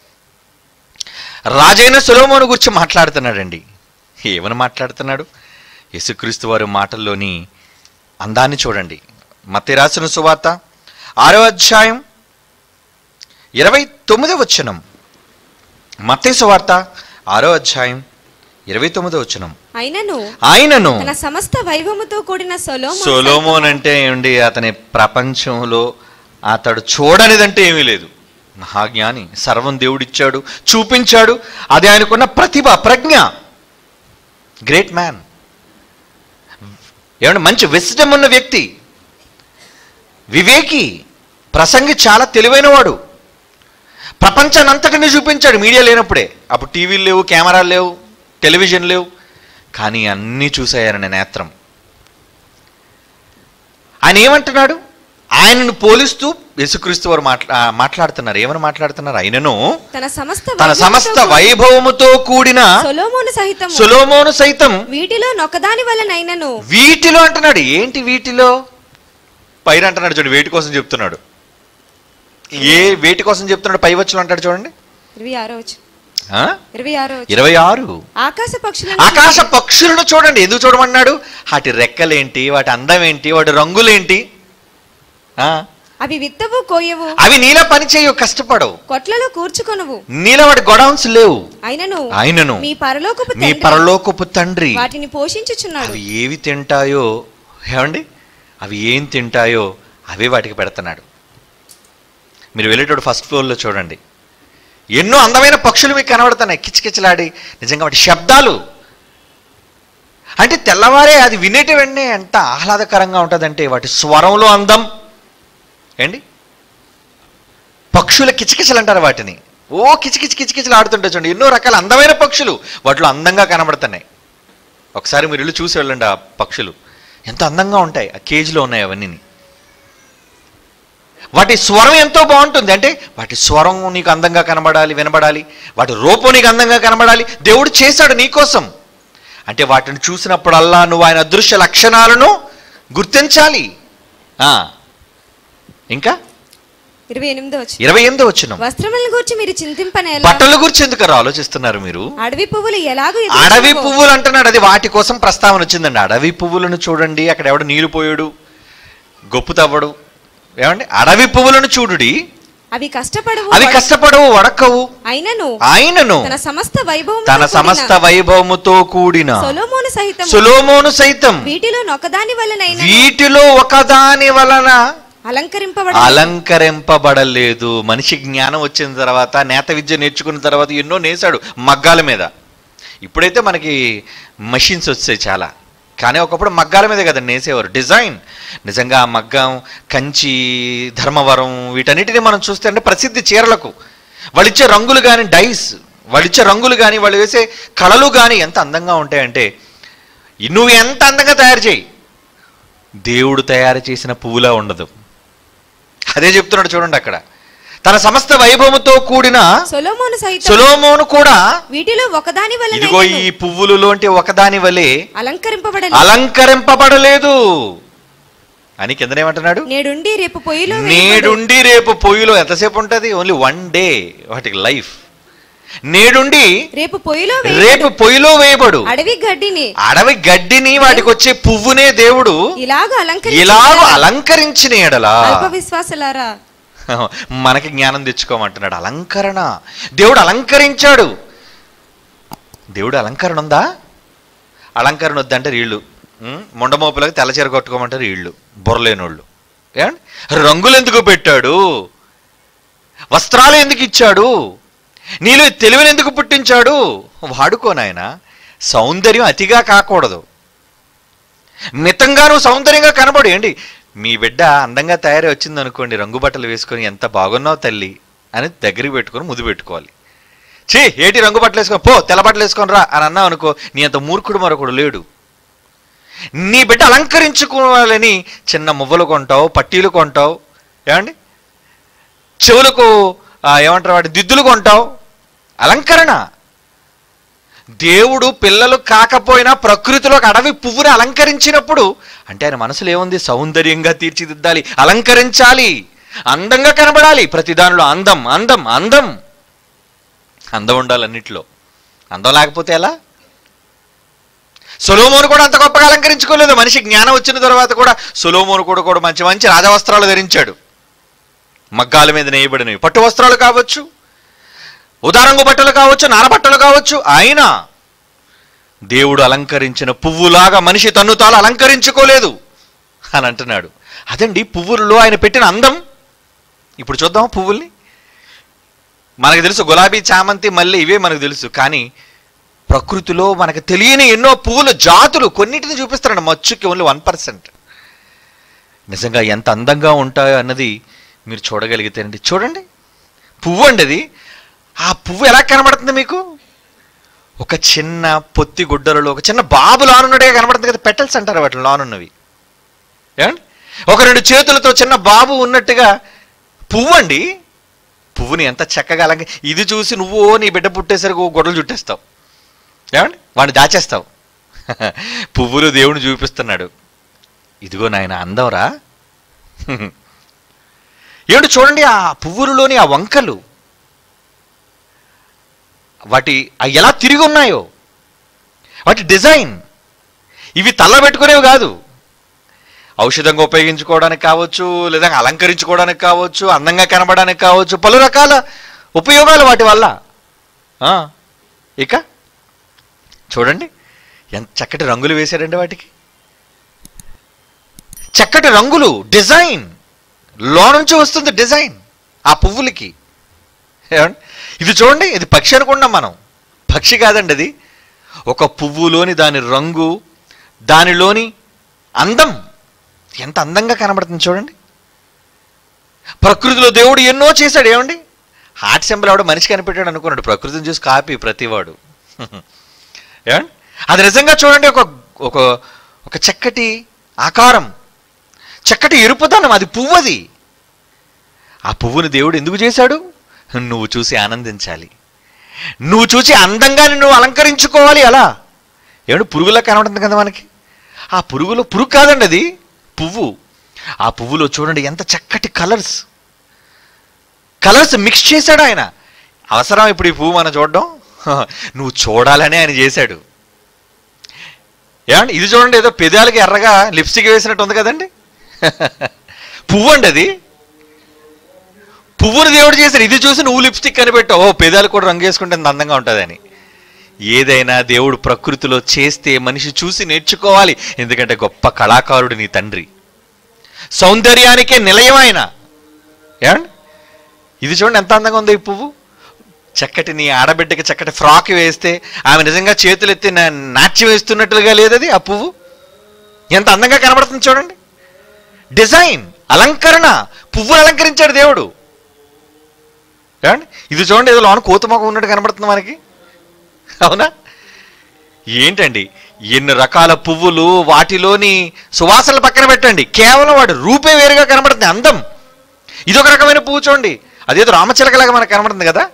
రాజైన సులోమోను గురించి మాట్లాడుతున్నాడండి ఏమని మాట్లాడుతున్నాడు యేసుక్రీస్తు వారి మాటల్లోని అందాన్ని చూడండి మత్తి రాసిన సువార్త ఆరో అధ్యాయం ఇరవై తొమ్మిదో వచనం మత్తయి సువార్త ఆరో అధ్యాయం ఇరవై తొమ్మిదో వచనం అయినను ఆయనను తన సమస్త వైభవముతో కూడిన సొలోమోను సొలోమోన్ అంటే ఏమిటి అతని ప్రపంచంలో అతడు చూడనిదంటే ఏమీ లేదు మహాజ్ఞాని సర్వం దేవుడిచ్చాడు చూపించాడు అది ఆయనకున్న ప్రతిభ ప్రజ్ఞ గ్రేట్ మ్యాన్ ఏమంటే మంచి విస్డమ్ ఉన్న వ్యక్తి వివేకి ప్రసంగి చాలా తెలివైనవాడు ప్రపంచాన్ని అంతటిని చూపించాడు మీడియా లేనప్పుడే అప్పుడు టీవీలు లేవు కెమెరాలు లేవు టెలివిజన్ లేవు కానీ అన్నీ చూసాయని నేత్రం ఆయన ఏమంటున్నాడు ఆయనను పోలిస్తూ యేసుక్రీస్తు వారు మాట్లా మాట్లాడుతున్నారు ఏమని మాట్లాడుతున్నారు ఆయనను తన సమస్త తన వైభవముతో సమస్త కూడిన వైభవముతో కూడిన సొలోమోను సహితము సులోమోను సైతం వీటిలో నొకదాని వలనైనను వీటిలో అంటున్నాడు ఏంటి వీటిలో పైన అంటున్నాడు చూడండి వేటి కోసం చెప్తున్నాడు ఏ వేటి కోసం చెప్తున్నాడు పై వచ్చులు అంటాడు చూడండి ఇరవై ఆరో వచ్చు ఆ? ఇరవై ఆరో వచ్చు ఇరవై ఆరు ఆకాశ పక్షులను ఆకాశ పక్షులను చూడండి ఎందుకు చూడమన్నాడు వాటి రెక్కలేంటి వాటి అందం ఏంటి వాటి రంగులేంటి ఆ? అవి విత్తవు కోయవు అవి నీల పని చేయవు కష్టపడవు కొట్లలో కూర్చుకొనువు నీల వాటి గొడౌన్స్ లేవు అయినను ఆయనను మీ పరలోకపు మీ తండ్రి పరలోకపు తండ్రి వాటిని పోషించుచున్నాడు అవి ఏవి తింటాయో ఏమండి అవి ఏం తింటాయో అవే వాటికి పెడుతున్నాడు మీరు వెళ్ళేటప్పుడు ఫస్ట్ ఫ్లోర్లో చూడండి ఎన్నో అందమైన పక్షులు మీకు కనబడుతున్నాయి కిచకిచలాడి నిజంగా వాటి శబ్దాలు అంటే తెల్లవారే అది వినేటి వెంటనే ఎంత ఆహ్లాదకరంగా ఉంటుందంటే వాటి స్వరంలో అందం ఏండి పక్షుల కిచకిచలు అంటారు వాటిని ఓ కిచకిచ కిచకిచలు ఆడుతుంటాయి చూడండి ఎన్నో రకాల అందమైన పక్షులు వాటిలో అందంగా కనబడుతున్నాయి ఒకసారి మీరు ఇల్లు చూసి వెళ్ళండి ఆ పక్షులు ఎంత అందంగా ఉంటాయి ఆ కేజీలో ఉన్నాయి అవన్నీ వాటి స్వరం ఎంతో బాగుంటుంది అంటే వాటి స్వరం నీకు అందంగా కనబడాలి వినబడాలి వాటి రూపం నీకు అందంగా కనబడాలి దేవుడు చేశాడు నీకోసం అంటే వాటిని చూసినప్పుడల్లా నువ్వు ఆయన అదృశ్య లక్షణాలను గుర్తించాలి ఆ, ఇంకా ఇరవై ఎనిమిదో వచ్చి ఇరవై ఎనిమిది వచ్చిన వస్త్రములను గూర్చి మీరు చింతింపనేలా బట్టల గురించి ఎందుకు ఆలోచిస్తున్నారు మీరు అడవి పువ్వులు ఎలాగో అడవి పువ్వులు అంటున్నాడు అది వాటి కోసం ప్రస్తావన వచ్చిందండి అడవి పువ్వులను చూడండి అక్కడ ఎవడు నీళ్లు పోయాడు గొప్పు తవ్వడు ఏమండి అడవి పువ్వులను చూడుడి అవి కష్టపడవు అవి కష్టపడవు వడకవు అయినను ఆయనను తన సమస్త వైభవం తన సమస్త వైభవముతో కూడిన సొలోమోను సహితం సులోమోను సైతం వీటిలో నొకదాని వలనైన వీటిలో ఒకదాని వలన అలంకరింపబడ అలంకరింపబడలేదు మనిషి జ్ఞానం వచ్చిన తర్వాత నేత విద్య నేర్చుకున్న తర్వాత ఎన్నో నేసాడు మగ్గాల మీద ఇప్పుడైతే మనకి మషిన్స్ వచ్చాయి చాలా కానీ ఒకప్పుడు మగ్గాల మీద కదా నేసేవారు డిజైన్ నిజంగా ఆ మగ్గం కంచి ధర్మవరం వీటన్నిటిని మనం చూస్తే అంటే ప్రసిద్ధి చీరలకు వాళ్ళు ఇచ్చే రంగులు కానీ డైస్ వాళ్ళు ఇచ్చే రంగులు కానీ వాళ్ళు వేసే కళలు కానీ ఎంత అందంగా ఉంటాయంటే నువ్వు ఎంత అందంగా తయారు చేయి దేవుడు తయారు చేసిన పువ్వులా ఉండదు అదే చెప్తున్నాడు చూడండి అక్కడ తన సమస్త వైభవముతో కూడిన సొలోమోను సహితం సులోమోను కూడా వీటిలో ఒకదాని ఇదిగో వలన ఈ పువ్వులలోంటి ఒకదాని వలె అలంకరింపబడలేదు అలంకరింపబడలేదు అని కిందనేమంటున్నాడు నేడుండి రేపు పొయ్యిలో వేయబడు. నేడుండి రేపు పొయ్యిలో ఎంతసేపు ఉంటది ఓన్లీ వన్ డే వాటికి లైఫ్ నేడుండి రేపు పొయ్యిలో వేయబడు. రేపు పొయ్యిలో వేయబడు అడవి గడ్డిని అడవి గడ్డిని వాటికి వచ్చే పువ్వునే దేవుడు ఇలాగ అలంకరించి ఇలాగ అలంకరించిన ఎడలా అల్ప విశ్వాసులారా మనకి జ్ఞానం తెచ్చుకోమంటున్నాడు అలంకరణ దేవుడు అలంకరించాడు దేవుడు అలంకరణ ఉందా అలంకరణ వద్దంటే వీళ్ళు ముండమోపులకు తెల్లచీర కొట్టుకోమంటారు వీళ్ళు బుర్రలేనోళ్ళు ఏమండి రంగులు ఎందుకు పెట్టాడు వస్త్రాలు ఎందుకు ఇచ్చాడు నీలో తెలివిని ఎందుకు పుట్టించాడు వాడుకో నాయన సౌందర్యం అతిగా కాకూడదు మితంగా నువ్వు సౌందర్యంగా కనబడు ఏంటి మీ బిడ్డ అందంగా తయారై వచ్చింది అనుకోండి రంగు బట్టలు వేసుకొని ఎంత బాగున్నావు తల్లి అని దగ్గరికి పెట్టుకొని ముద్దు పెట్టుకోవాలి చే ఏటి రంగు బట్టలు వేసుకొని పో తెల్ల బట్టలు వేసుకొని రా అని అన్నావు అనుకో నీ అంత మూర్ఖుడు మరొకడు లేడు నీ బిడ్డ అలంకరించుకోవాలని చిన్న మువ్వలు కొంటావు పట్టీలు కొంటావు ఏమండి చెవులకు ఆ, ఏమంటారు వాటి దిద్దులు కొంటావు అలంకరణ దేవుడు పిల్లలు కాకపోయినా ప్రకృతిలో ఒక అడవి పువ్వుని అలంకరించినప్పుడు అంటే ఆయన మనసులో ఏముంది సౌందర్యంగా తీర్చిదిద్దాలి అలంకరించాలి అందంగా కనబడాలి ప్రతి దానిలో అందం అందం అందం అందం ఉండాలి అన్నిట్లో అందం లేకపోతే ఎలా సొలోమోను కూడా అంత గొప్పగా అలంకరించుకోలేదు మనిషి జ్ఞానం వచ్చిన తర్వాత కూడా సొలోమోను కూడా కూడా మంచి మంచి రాజవస్త్రాలు ధరించాడు మగ్గాల మీద నేయబడినవి పట్టు వస్త్రాలు కావచ్చు ఉదారంగు బట్టలు కావచ్చు నారబట్టలు కావచ్చు అయినా దేవుడు అలంకరించిన పువ్వులాగా మనిషి తన్ను తాను అలంకరించుకోలేదు అని అంటున్నాడు అదండి పువ్వుల్లో ఆయన పెట్టిన అందం ఇప్పుడు చూద్దాం పువ్వుల్ని మనకు తెలుసు గులాబీ చామంతి మల్లె ఇవే మనకు తెలుసు కానీ ప్రకృతిలో మనకు తెలియని ఎన్నో పువ్వుల జాతులు కొన్నిటిని చూపిస్తారండి మచ్చుకి ఓన్లీ వన్ పర్సెంట్ నిజంగా ఎంత అందంగా ఉంటాయో అన్నది మీరు చూడగలిగితేనండి చూడండి పువ్వు అండి అది ఆ పువ్వు ఎలా కనబడుతుంది మీకు ఒక చిన్న పొత్తి గుడ్డలలో ఒక చిన్న బాబు లానున్నట్టుగా కనబడుతుంది కదా పెటల్స్ అంటారు వాటిని లానున్నవి ఏమండి ఒక రెండు చేతులతో చిన్న బాబు ఉన్నట్టుగా పువ్వు అండి పువ్వుని ఎంత చక్కగా అలాగే ఇది చూసి నువ్వు నీ బిడ్డ పుట్టేసరికి ఓ గొడవలు చుట్టేస్తావు ఏమండి వాడిని దాచేస్తావు పువ్వులు దేవుని చూపిస్తున్నాడు ఇదిగో నాయన అందవరా ఏమిటి చూడండి ఆ పువ్వులలోని ఆ వంకలు వాటి అవి ఎలా తిరిగి ఉన్నాయో వాటి డిజైన్ ఇవి తల్ల పెట్టుకునేవి కాదు ఔషధంగా ఉపయోగించుకోవడానికి కావచ్చు లేదా అలంకరించుకోవడానికి కావచ్చు అందంగా కనబడడానికి కావచ్చు పలు రకాల ఉపయోగాలు వాటి వల్ల ఆ, ఇక చూడండి ఎంత చక్కటి రంగులు వేశారండి వాటికి చక్కటి రంగులు డిజైన్ లో నుంచి వస్తుంది డిజైన్ ఆ పువ్వులకి ఏమండి ఇది చూడండి ఇది పక్షి అనుకున్నాం మనం పక్షి కాదండి అది ఒక పువ్వులోని దాని రంగు దానిలోని అందం ఎంత అందంగా కనబడుతుంది చూడండి ప్రకృతిలో దేవుడు ఎన్నో చేశాడు ఏమండి హార్ట్ సింబల్ ఆవిడ మనిషి కనిపెట్టాడు అనుకున్నాడు ప్రకృతిని చూసి కాపీ ప్రతివాడు ఏమండి అది నిజంగా చూడండి ఒక ఒక ఒక చక్కటి ఆకారం చక్కటి ఎరుపుదనం అది పువ్వు అది ఆ పువ్వుని దేవుడు ఎందుకు చేశాడు నువ్వు చూసి ఆనందించాలి నువ్వు చూసి అందంగా నువ్వు అలంకరించుకోవాలి అలా ఏమంటే పురుగులా కనబడుతుంది కదా మనకి ఆ పురుగులో పురుగు కాదండి అది పువ్వు ఆ పువ్వులో చూడండి ఎంత చక్కటి కలర్స్ కలర్స్ మిక్స్ చేశాడు ఆయన అవసరం ఇప్పుడు ఈ పువ్వు మనం చూడడం నువ్వు చూడాలనే ఆయన చేశాడు ఏమండి ఇది చూడండి ఏదో పెదాలకి ఎర్రగా లిప్స్టిక్ వేసినట్టు ఉంది కదండి పువ్వు అండి అది పువ్వుని దేవుడు చేశాడు ఇది చూసి నువ్వు లిప్స్టిక్ కనిపెట్టావు ఓ పెదాలు కూడా రంగు వేసుకుంటే ఎంత అందంగా ఉంటుందని ఏదైనా దేవుడు ప్రకృతిలో చేస్తే మనిషి చూసి నేర్చుకోవాలి ఎందుకంటే గొప్ప కళాకారుడు నీ తండ్రి సౌందర్యానికే నిలయం ఆయన ఏమండి ఇది చూడండి ఎంత అందంగా ఉంది ఈ పువ్వు చక్కటి నీ ఆడబిడ్డకి చక్కటి ఫ్రాక్ వేస్తే ఆమె నిజంగా చేతులు ఎత్తి నా- నాట్యం వేస్తున్నట్లుగా లేదది ఆ పువ్వు ఎంత అందంగా కనబడుతుంది చూడండి డిజైన్ అలంకరణ పువ్వులు అలంకరించాడు దేవుడు ఏమండి ఇది చూడండి ఏదో లోన కోతుమొక ఉన్నట్టు కనబడుతుంది మనకి అవునా ఏంటండి ఎన్ని రకాల పువ్వులు వాటిలోని సువాసనలు పక్కన పెట్టండి కేవలం వాడు రూపే వేరుగా కనబడుతుంది అందం ఇదొక రకమైన పువ్వు చూడండి అదేదో రామచిలకలాగా మనకు కనబడుతుంది కదా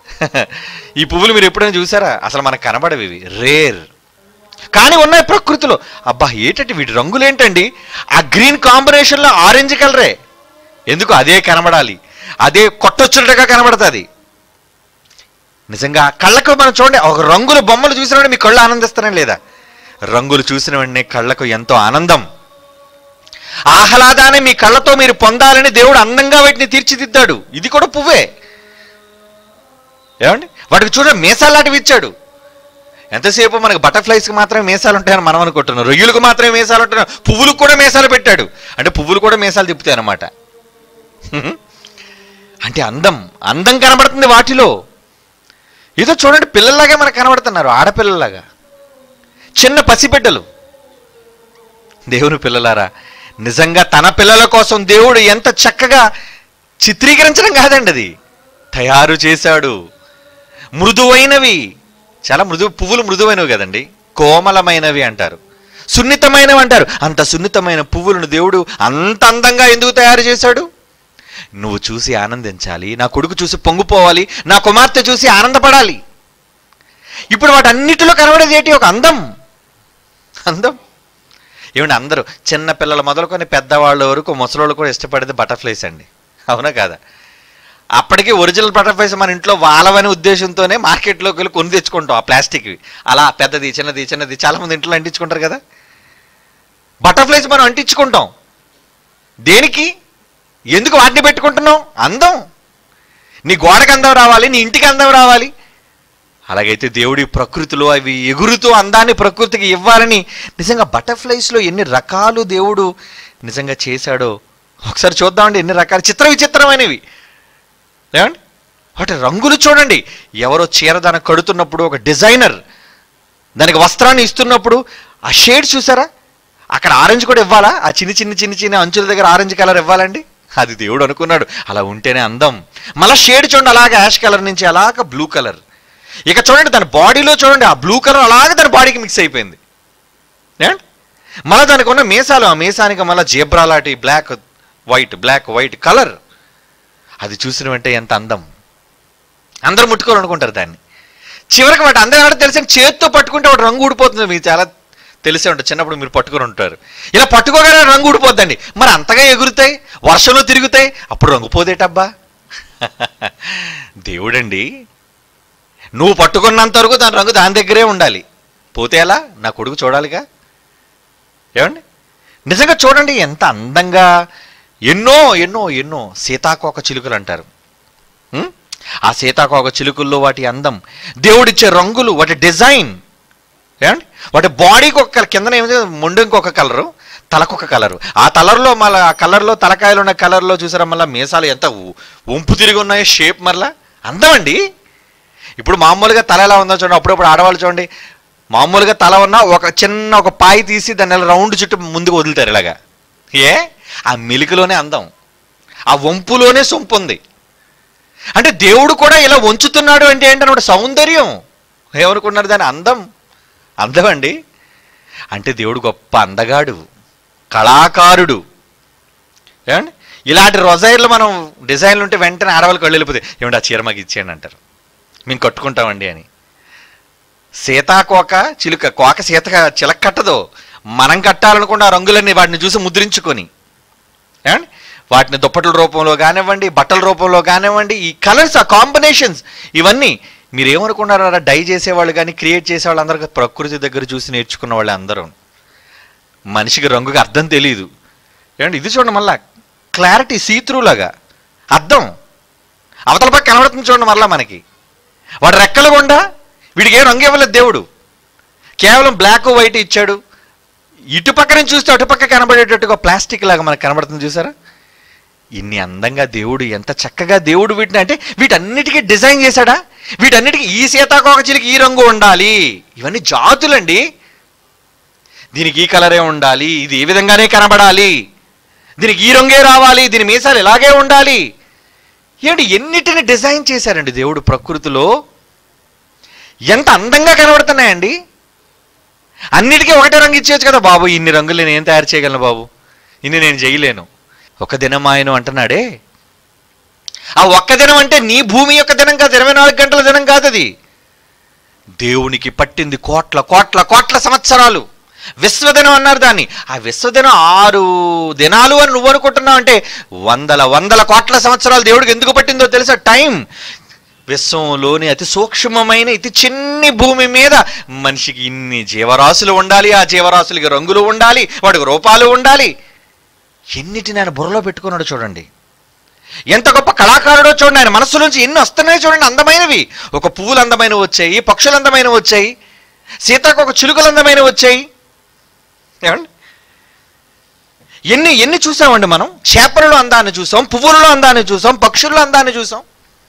ఈ పువ్వులు మీరు ఎప్పుడైనా చూసారా అసలు మనకు కనబడవి ఇవి రేర్ కానీ ఉన్నాయి ప్రకృతిలో అబ్బా ఏంటంటే వీటి రంగులు ఏంటండి ఆ గ్రీన్ కాంబినేషన్లో ఆరెంజ్ కలరే ఎందుకు అదే కనబడాలి అదే కొట్టొచ్చినట్టుగా కనబడుతుంది నిజంగా కళ్ళకు మనం చూడండి ఒక రంగుల బొమ్మలు చూసిన వెంటనే మీ కళ్ళు ఆనందిస్తానే లేదా రంగులు చూసిన వెంటనే కళ్ళకు ఎంతో ఆనందం ఆహ్లాదాన్ని మీ కళ్ళతో మీరు పొందాలని దేవుడు అందంగా వాటిని తీర్చిదిద్దాడు ఇది కూడా పువ్వే ఏమండి వాటికి చూడండి మీసాలు లాంటివి ఇచ్చాడు ఎంతసేపు మనకు బటర్ఫ్లైస్కి మాత్రమే మీసాలు ఉంటాయని మనం అనుకుంటున్నాం రొయ్యలకు మాత్రమే మీసాలు ఉంటున్నాం పువ్వులకు కూడా మీసాలు పెట్టాడు అంటే పువ్వులు కూడా మీసాలు తిప్పుతాయి అన్నమాట అంటే అందం అందం కనబడుతుంది వాటిలో ఏదో చూడండి పిల్లల్లాగే మనకు కనబడుతున్నారు ఆడపిల్లలాగా చిన్న పసిబిడ్డలు దేవుని పిల్లలారా నిజంగా తన పిల్లల కోసం దేవుడు ఎంత చక్కగా చిత్రీకరించడం కాదండి అది తయారు చేశాడు మృదువైనవి చాలా మృదు పువ్వులు మృదువైనవి కదండి కోమలమైనవి అంటారు సున్నితమైనవి అంటారు అంత సున్నితమైన పువ్వులను దేవుడు అంత అందంగా ఎందుకు తయారు చేశాడు నువ్వు చూసి ఆనందించాలి నా కొడుకు చూసి పొంగిపోవాలి నా కుమార్తె చూసి ఆనందపడాలి ఇప్పుడు వాటన్నిటిలో కనబడేది ఏంటి ఒక అందం అందం ఏమండి అందరూ చిన్న పిల్లలు మొదలుకొని పెద్దవాళ్ళ వరకు ముసలోళ్ళు కూడా ఇష్టపడేది బటర్ఫ్లైస్ అండి అవునా కాదా అప్పటికి ఒరిజినల్ బటర్ఫ్లైస్ మన ఇంట్లో వాళ్ళవనే ఉద్దేశంతోనే మార్కెట్లోకి వెళ్ళి కొని తెచ్చుకుంటాం ఆ ప్లాస్టిక్వి అలా పెద్దది చిన్నది చిన్నది చాలా మంది ఇంట్లో అంటించుకుంటారు కదా బటర్ఫ్లైస్ మనం అంటించుకుంటాం దేనికి ఎందుకు వాటిని పెట్టుకుంటున్నావు అందం నీ గోడకి అందం రావాలి నీ ఇంటికి అందం రావాలి అలాగైతే దేవుడి ప్రకృతిలో అవి ఎగురుతూ అందాన్ని ప్రకృతికి ఇవ్వాలని నిజంగా బటర్ఫ్లైస్లో ఎన్ని రకాలు దేవుడు నిజంగా చేశాడో ఒకసారి చూద్దామండి ఎన్ని రకాల చిత్ర విచిత్రమైనవి ఏమండి వాటి రంగులు చూడండి ఎవరో చీర దానికి కడుతున్నప్పుడు ఒక డిజైనర్ దానికి వస్త్రాన్ని ఇస్తున్నప్పుడు ఆ షేడ్ చూసారా అక్కడ ఆరెంజ్ కూడా ఇవ్వాలా ఆ చిన్న చిన్న చిన్న చిన్న అంచుల దగ్గర ఆరెంజ్ కలర్ ఇవ్వాలండి అది దేవుడు అనుకున్నాడు అలా ఉంటేనే అందం మళ్ళీ షేడ్ చూడండి అలాగే యాష్ కలర్ నుంచి అలాగ బ్లూ కలర్ ఇక చూడండి తన బాడీలో చూడండి ఆ బ్లూ కలర్ అలాగే తన బాడీకి మిక్స్ అయిపోయింది ఏమండి మళ్ళీ దానికి ఉన్న మీసాలు ఆ మీసానికి మళ్ళీ జీబ్రా లాంటి black white black white colour అది చూసిన వెంటనే ఎంత అందం అందరూ ముట్టుకోవాలనుకుంటారు దాన్ని చివరికి వాటి అందరూ ఎవరో తెలిసిన చేత్తో పట్టుకుంటే వాడు రంగు ఊడిపోతుంది మీకు చాలా తెలిసే ఉంటుంది చిన్నప్పుడు మీరు పట్టుకొని ఉంటారు ఇలా పట్టుకోగానే రంగు ఊడిపోద్దండి మరి అంతగా ఎగురుతాయి వర్షంలో తిరుగుతాయి అప్పుడు రంగు పోదేటబ్బా దేవుడండి నువ్వు పట్టుకున్నంత వరకు దాని రంగు దాని దగ్గరే ఉండాలి పోతే ఎలా నా కొడుకు చూడాలిగా ఏమండి నిజంగా చూడండి ఎంత అందంగా ఎన్నో ఎన్నో ఎన్నో సీతాకోక చిలుకలు అంటారు ఉం? ఆ సీతాకోక చిలుకల్లో వాటి అందం దేవుడిచ్చే రంగులు వాటి డిజైన్ ఏమండి వాటి బాడీకి ఒక కలర్ కిందన ఏమి మొండు ఇంకొక కలరు తలకొక కలరు ఆ కలర్లో మళ్ళీ ఆ కలర్లో తలకాయలు ఉన్న కలర్లో చూసారా మళ్ళీ మీసాలు ఎంత ఉ- వంపు తిరిగి ఉన్నాయో షేప్ మరలా అందమండి ఇప్పుడు మామూలుగా తల ఎలా ఉందో చూడండి అప్పుడప్పుడు ఆడవాళ్ళు చూడండి మామూలుగా తల ఉన్న ఒక చిన్న ఒక పాయి తీసి దాన్ని ఇలా రౌండ్ చుట్టూ ముందుకు వదులుతారు ఇలాగా ఏ ఆ మెలికలోనే అందం ఆ వంపులోనే సొంపు ఉంది అంటే దేవుడు కూడా ఇలా వంచుతున్నాడు అంటే ఏంటన్నమాట సౌందర్యం ఏమనుకున్నారు దాని అందం అందం అండి అంటే దేవుడు గొప్ప అందగాడు కళాకారుడు ఏమండి ఇలాంటి రొజైర్లు మనం డిజైన్లు ఉంటే వెంటనే ఆడవాళ్ళకి కళ్ళు వెళ్ళిపోతాయి ఏమంటే ఆ చీర మాకు ఇచ్చేయండి అంటారు మేము కట్టుకుంటామండి అని సీతాకోక చిలుక కోక సీత చిలక కట్టదు మనం కట్టాలనుకున్న ఆ రంగులన్నీ వాటిని చూసి ముద్రించుకొని ఏమండి వాటిని దుప్పట్ల రూపంలో కానివ్వండి బట్టల రూపంలో కానివ్వండి ఈ కలర్స్ ఆ కాంబినేషన్స్ ఇవన్నీ మీరు ఏమనుకున్నారా డై చేసేవాళ్ళు కానీ క్రియేట్ చేసేవాళ్ళు అందరూ ప్రకృతి దగ్గర చూసి నేర్చుకున్న వాళ్ళు అందరూ మనిషికి రంగుకి అర్థం తెలియదు ఏమండి ఇది చూడండి మళ్ళా క్లారిటీ సీత్రూ లాగా అర్థం అవతల పక్క కనబడుతుంది చూడండి మళ్ళా మనకి వాడు రెక్కలు గుండా వీడికి ఏం రంగు ఇవ్వలేదు దేవుడు కేవలం బ్లాక్ వైట్ ఇచ్చాడు ఇటు పక్క నుంచి చూస్తే అటుపక్క కనబడేటట్టుగా ప్లాస్టిక్ లాగా మనకు కనబడుతుంది చూసారా ఇన్ని అందంగా దేవుడు ఎంత చక్కగా దేవుడు వీటిని అంటే వీటన్నిటికీ డిజైన్ చేశాడా వీటన్నిటికీ ఈ సీతాకోక చిలికి ఈ రంగు ఉండాలి ఇవన్నీ జాతులండి దీనికి ఈ కలరే ఉండాలి ఇది ఈ విధంగానే కనబడాలి దీనికి ఈ రంగే రావాలి దీని మీసాలు ఇలాగే ఉండాలి ఏంటి ఎన్నిటిని డిజైన్ చేశారండి దేవుడు ప్రకృతిలో ఎంత అందంగా కనబడుతున్నాయండి అన్నిటికీ ఒకటే రంగు ఇచ్చేయచ్చు కదా బాబు ఇన్ని రంగులు నేను ఏం తయారు చేయగలను బాబు ఇన్ని నేను చేయలేను ఒక దినం ఆయన అంటున్నాడే ఆ ఒక్క దినం అంటే నీ భూమి యొక్క దినం కాదు ఇరవై నాలుగు గంటల దినం కాదు అది దేవునికి పట్టింది కోట్ల కోట్ల కోట్ల సంవత్సరాలు విశ్వదినం అన్నారు దాన్ని ఆ విశ్వదినం ఆరు దినాలు అని నువ్వు అనుకుంటున్నావు అంటే వందల వందల కోట్ల సంవత్సరాలు దేవుడికి ఎందుకు పట్టిందో తెలుసా టైం విశ్వంలోని అతి సూక్ష్మమైన ఇతి చిన్ని భూమి మీద మనిషికి ఇన్ని జీవరాశులు ఉండాలి ఆ జీవరాశులకి రంగులు ఉండాలి వాటికి రూపాలు ఉండాలి ఎన్నిటిని ఆయన బుర్రలో పెట్టుకున్నాడు చూడండి ఎంత గొప్ప కళాకారుడో చూడండి ఆయన మనస్సులోంచి ఎన్ని వస్తున్నాయో చూడండి అందమైనవి ఒక పువ్వులు అందమైనవి వచ్చాయి పక్షులు అందమైనవి వచ్చాయి సీతాకు ఒక చిలుకలు అందమైనవి వచ్చాయి ఏమండి ఎన్ని ఎన్ని చూసామండి మనం చేపలలో అందాన్ని చూసాం పువ్వులలో అందాన్ని చూసాం పక్షుల్లో అందాన్ని చూసాం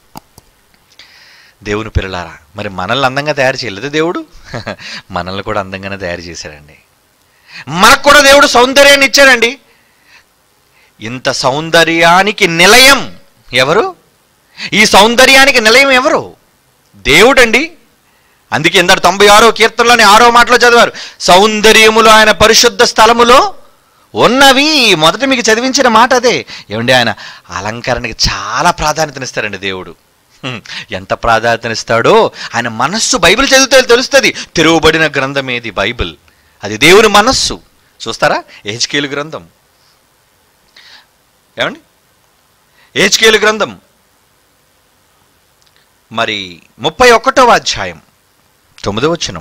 దేవుని పిల్లలారా మరి మనల్ని అందంగా తయారు చేయలేదు దేవుడు మనల్ని కూడా అందంగానే తయారు చేశాడండి మనకు కూడా దేవుడు సౌందర్యాన్ని ఇచ్చాడండి ఇంత సౌందర్యానికి నిలయం ఎవరు ఈ సౌందర్యానికి నిలయం ఎవరు దేవుడండి అందుకే ఇందరు తొంభై ఆరో కీర్తనలోని ఆరో మాటలో చదివారు సౌందర్యములు ఆయన పరిశుద్ధ స్థలములో ఉన్నవి మొదట మీకు చదివించిన మాట అదే ఏమండి ఆయన అలంకరణకి చాలా ప్రాధాన్యతనిస్తారండి దేవుడు హ్మ్, ఎంత ప్రాధాన్యతనిస్తాడో ఆయన మనస్సు బైబిల్ చదివితే తెలుస్తుంది తెరువబడిన గ్రంథం ఏది బైబిల్ అది దేవుని మనస్సు చూస్తారా ఏజ్కేలు గ్రంథం ఏమండి ఏజ్కేలు గ్రంథం మరి ముప్పై ఒకటవ అధ్యాయం తొమ్మిదో వచనం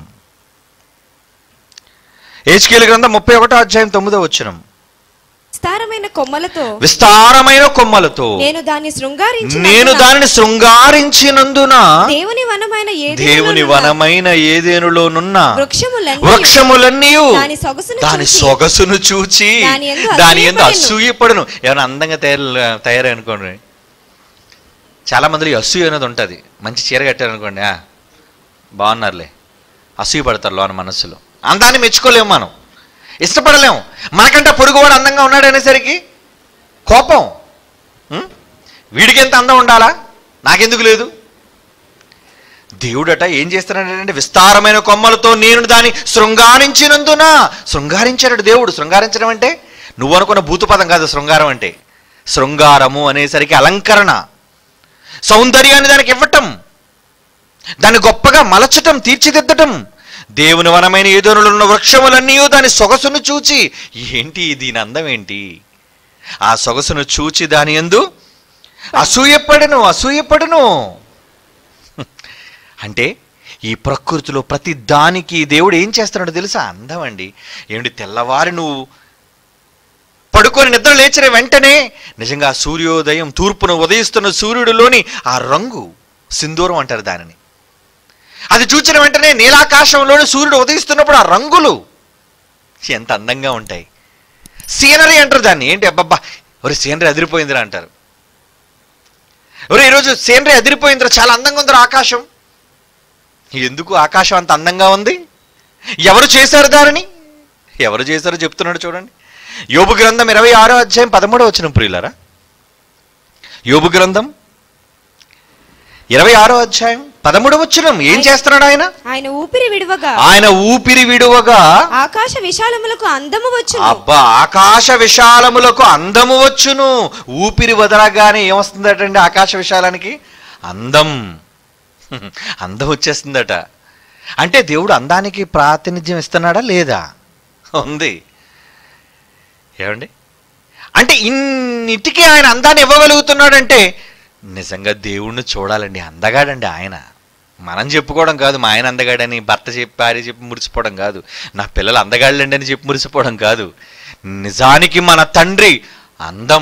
ఏజ్కేలు గ్రంథం ముప్పై ఒకటో అధ్యాయం తొమ్మిదో వచనం విస్తారమైన కొమ్మలతో విస్తారమైన కొమ్మలతో నేను దాన్ని శృంగారించి నేను దానిని శృంగారించినందున దేవుని వనమైన దేవుని వనమైన ఏదేనులోనున్న వృక్షములన్నీ వృక్షములన్నీ దాని సొగసును దాని చూచి, సొగసును చూచి దాని యందు దాని ఎందు అసూయపడెను. అసూయపడను ఏమైనా అందంగా తయారు తయారై అనుకోండి చాలా మందిలో ఈ అసూయ అనేది ఉంటుంది మంచి చీర కట్టారు అనుకోండి ఆ, బాగున్నారులే అసూయ పడతారు లోన మనస్సులో అందాన్ని మెచ్చుకోలేము మనం ఇష్టపడలేము మనకంటే పొరుగువాడు అందంగా ఉన్నాడు అనేసరికి కోపం ఉం? వీడికి ఎంత అందం ఉండాలా నాకెందుకు లేదు దేవుడట ఏం చేస్తున్నాడంటే విస్తారమైన కొమ్మలతో నేను దాన్ని శృంగారించినందున శృంగారించాడు దేవుడు శృంగారించడం అంటే నువ్వు అనుకున్న భూతపదం కాదు శృంగారం అంటే శృంగారము అనేసరికి అలంకరణ సౌందర్యాన్ని దానికి ఇవ్వటం దాన్ని గొప్పగా మలచటం తీర్చిదిద్దటం దేవుని వనమైన ఏదోనులు ఉన్న వృక్షములన్నీ దాని సొగసును చూచి ఏంటి దీని అందం ఏంటి ఆ సొగసును చూచి దాని ఎందు అసూయపడను అసూయపడను అంటే ఈ ప్రకృతిలో ప్రతి దానికి దేవుడు ఏం చేస్తున్నాడో తెలుసా అందం అండి ఏమిటి తెల్లవారి నువ్వు పడుకొని నిద్ర లేచిన వెంటనే నిజంగా ఆ సూర్యోదయం తూర్పున ఉదయిస్తున్న సూర్యుడిలోని ఆ రంగు సింధూరం అంటారు దానిని అది చూచిన వెంటనే నీలాకాశంలోని సూర్యుడు ఉదయిస్తున్నప్పుడు ఆ రంగులు ఎంత అందంగా ఉంటాయి సీనరీ అంటారు దాన్ని ఏంటి అబ్బబ్బా ఒరే సీనరీ అదిరిపోయిందిరా అంటారు ఒరే ఈరోజు సీనరీ అదిరిపోయిందిరా చాలా అందంగా ఉందిరా ఆకాశం ఎందుకు ఆకాశం అంత అందంగా ఉంది ఎవరు చేశారు దానిని ఎవరు చేశారో చెప్తున్నాడు చూడండి యోబు గ్రంథం ఇరవై ఆరో అధ్యాయం పదమూడో వచ్చిన ప్రియులరా యోబు గ్రంథం ఇరవై ఆరో అధ్యాయం పదమూడవ వచ్చిన ఏం చేస్తున్నాడు ఆయన ఆయన ఊపిరి విడువగా ఆయన ఊపిరి విడువగా ఆకాశ విశాలములకు అందము వచ్చును అబ్బా ఆకాశ విశాలములకు అందము వచ్చును ఊపిరి వదలగానే ఏమొస్తుందటండి ఆకాశ విశాలానికి అందం అందం వచ్చేస్తుందట అంటే దేవుడు అందానికి ప్రాతినిధ్యం ఇస్తున్నాడా లేదా ఉంది ఏమండి అంటే ఇన్నిటికీ ఆయన అందాన్ని ఇవ్వగలుగుతున్నాడంటే నిజంగా దేవుణ్ణి చూడాలండి అందగాడండి ఆయన మనం చెప్పుకోవడం కాదు మా ఆయన అందగాడని భర్త చెప్పి భార్య చెప్పి మురిసిపోవడం కాదు నా పిల్లలు అందగాళ్ళండి అని చెప్పి మురిసిపోవడం కాదు నిజానికి మన తండ్రి అందం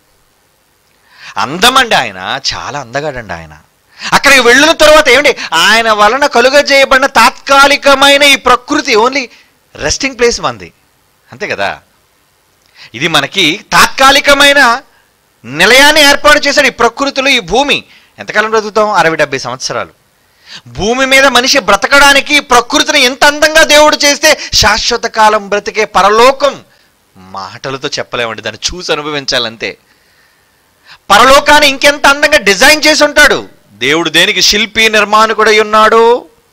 అందం అండి ఆయన చాలా అందగాడండి ఆయన అక్కడికి వెళ్ళిన తర్వాత ఏమండి ఆయన వలన కలుగ చేయబడిన తాత్కాలికమైన ఈ ప్రకృతి ఓన్లీ రెస్టింగ్ ప్లేస్ మంది అంతే కదా ఇది మనకి తాత్కాలికమైన నిలయాన్ని ఏర్పాటు చేశాడు ఈ ప్రకృతిలో ఈ భూమి ఎంతకాలం బ్రతుకుతాం అరవై డెబ్బై సంవత్సరాలు భూమి మీద మనిషి బ్రతకడానికి ప్రకృతిని ఎంత అందంగా దేవుడు చేస్తే శాశ్వత కాలం బ్రతికే పరలోకం మాటలతో చెప్పలేమండి దాన్ని చూసి అనుభవించాలంతే పరలోకాన్ని ఇంకెంత అందంగా డిజైన్ చేసి ఉంటాడు దేవుడు దేనికి శిల్పి నిర్మాణకుడై ఉన్నాడు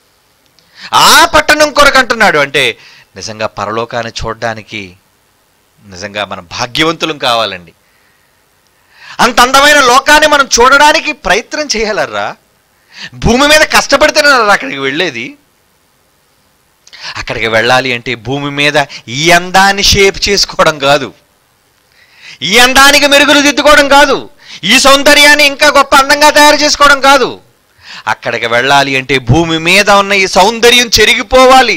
ఆ పట్టణం కొరకు అంటున్నాడు అంటే నిజంగా పరలోకాన్ని చూడడానికి నిజంగా మనం భాగ్యవంతులం కావాలండి అంత అందమైన లోకాన్ని మనం చూడడానికి ప్రయత్నం చేయాలర్రా భూమి మీద కష్టపడితేనే అక్కడికి వెళ్ళేది అక్కడికి వెళ్ళాలి అంటే భూమి మీద ఈ అందాన్ని షేప్ చేసుకోవడం కాదు ఈ అందానికి మెరుగులు దిద్దుకోవడం కాదు ఈ సౌందర్యాన్ని ఇంకా గొప్ప అందంగా తయారు చేసుకోవడం కాదు అక్కడికి వెళ్ళాలి అంటే భూమి మీద ఉన్న ఈ సౌందర్యం చెరిగిపోవాలి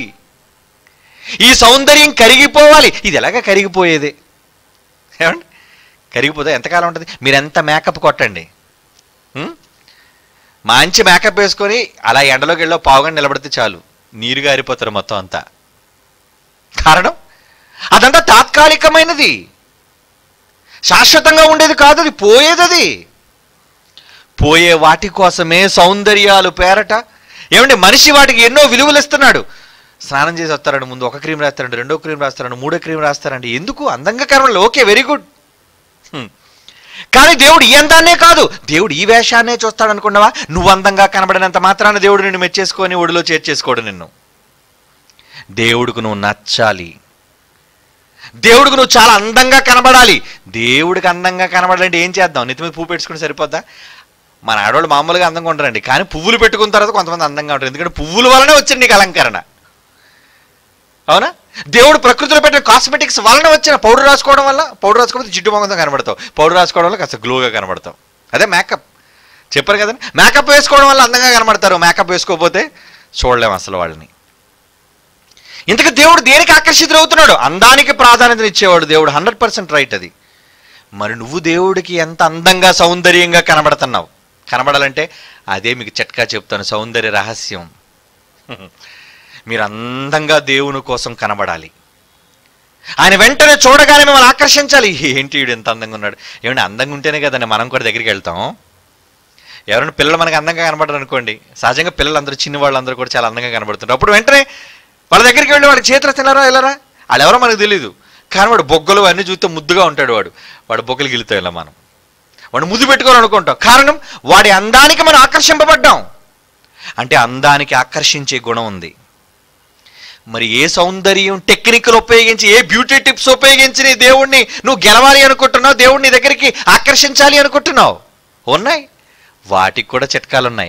ఈ సౌందర్యం కరిగిపోవాలి ఇది ఎలాగ కరిగిపోయేది ఏమండి కరిగిపోతే ఎంతకాలం ఉంటుంది మీరు ఎంత మేకప్ కొట్టండి ఉం? మంచి మేకప్ వేసుకొని అలా ఎండలోకి వెళ్ళో పావుగంట నిలబడితే చాలు నీరు గారిపోతారు మొత్తం అంతా కారణం అదంతా తాత్కాలికమైనది శాశ్వతంగా ఉండేది కాదు అది పోయేది అది పోయే వాటి కోసమే సౌందర్యాలు పేరట ఏమండి మనిషి వాటికి ఎన్నో విలువలు ఇస్తున్నాడు స్నానం చేసి వస్తారండి ముందు ఒక క్రీమ్ రాస్తారండి రెండో క్రీమ్ రాస్తారండి మూడో క్రీమ్ రాస్తారండి ఎందుకు అందంగా కనబడాలి ఓకే వెరీ గుడ్ హ్మ్. కానీ దేవుడు ఈ అందాన్నే కాదు దేవుడు ఈ వేషాన్నే చూస్తాడు అనుకున్నావా నువ్వు అందంగా కనబడినంత మాత్రాన దేవుడు నిన్ను మెచ్చేసుకొని ఒడిలో చేర్చేసుకోడు నిన్ను దేవుడికి నువ్వు నచ్చాలి దేవుడికి నువ్వు చాలా అందంగా కనబడాలి దేవుడికి అందంగా కనబడాలంటే ఏం చేద్దాం నెత్తి మీద పువ్వు పెట్టుకుని సరిపోద్దా మన ఆడవాళ్ళు మామూలుగా అందంగా ఉంటారండి కానీ పువ్వులు పెట్టుకున్న తర్వాత కొంతమంది అందంగా ఉంటారు ఎందుకంటే పువ్వుల వలనే వచ్చింది నీకు అలంకరణ అవునా దేవుడు ప్రకృతిలో పెట్టిన కాస్మెటిక్స్ వలన వచ్చిన పౌడర్ రాసుకోవడం వల్ల పౌడర్ రాసుకోకపోతే జిడ్డు మొగంతో కనబడతావు పౌడర్ రాసుకోవడం వల్ల కాస్త గ్లోగా కనబడతావు అదే మేకప్ చెప్పారు కదండి మేకప్ వేసుకోవడం వల్ల అందంగా కనబడతారు మేకప్ వేసుకోకపోతే చూడలేము అసలు వాళ్ళని ఇంతకు దేవుడు దేనికి ఆకర్షితులవుతున్నాడు అందానికి ప్రాధాన్యత ఇచ్చేవాడు దేవుడు హండ్రెడ్ పర్సెంట్ రైట్ అది మరి నువ్వు దేవుడికి ఎంత అందంగా సౌందర్యంగా కనబడుతున్నావు కనబడాలంటే అదే మీకు చట్కా చెప్తాను సౌందర్య రహస్యం మీరు అందంగా దేవుని కోసం కనబడాలి ఆయన వెంటనే చూడగానే మిమ్మల్ని ఆకర్షించాలి ఏంటి వీడు ఎంత అందంగా ఉన్నాడు ఏమంటే అందంగా ఉంటేనే కదండి మనం కూడా దగ్గరికి వెళ్తాం ఎవరైనా పిల్లలు మనకి అందంగా కనబడరు అనుకోండి సహజంగా పిల్లలందరూ చిన్న వాళ్ళందరూ కూడా చాలా అందంగా కనబడుతుంటారు అప్పుడు వెంటనే వాళ్ళ దగ్గరికి వెళ్ళి వాడికి చేతులు తినరా వెళ్ళరా వాళ్ళు ఎవరో మనకు తెలియదు కానీ వాడు బొగ్గలు అన్నీ చూస్తే ముద్దుగా ఉంటాడు వాడు వాడు బొగ్గలు గిలుతాం ఇలా మనం వాడు ముద్దు పెట్టుకోవాలనుకుంటాం కారణం వాడి అందానికి మనం ఆకర్షింపబడ్డాం అంటే అందానికి ఆకర్షించే గుణం ఉంది మరి ఏ సౌందర్యం టెక్నికల్ ఉపయోగించి ఏ బ్యూటీ టిప్స్ ఉపయోగించి నీ దేవుణ్ణి నువ్వు గెలవాలి అనుకుంటున్నావు దేవుణ్ణి నీ దగ్గరికి ఆకర్షించాలి అనుకుంటున్నావు ఉన్నాయి వాటికి కూడా చిట్కాలు ఉన్నాయి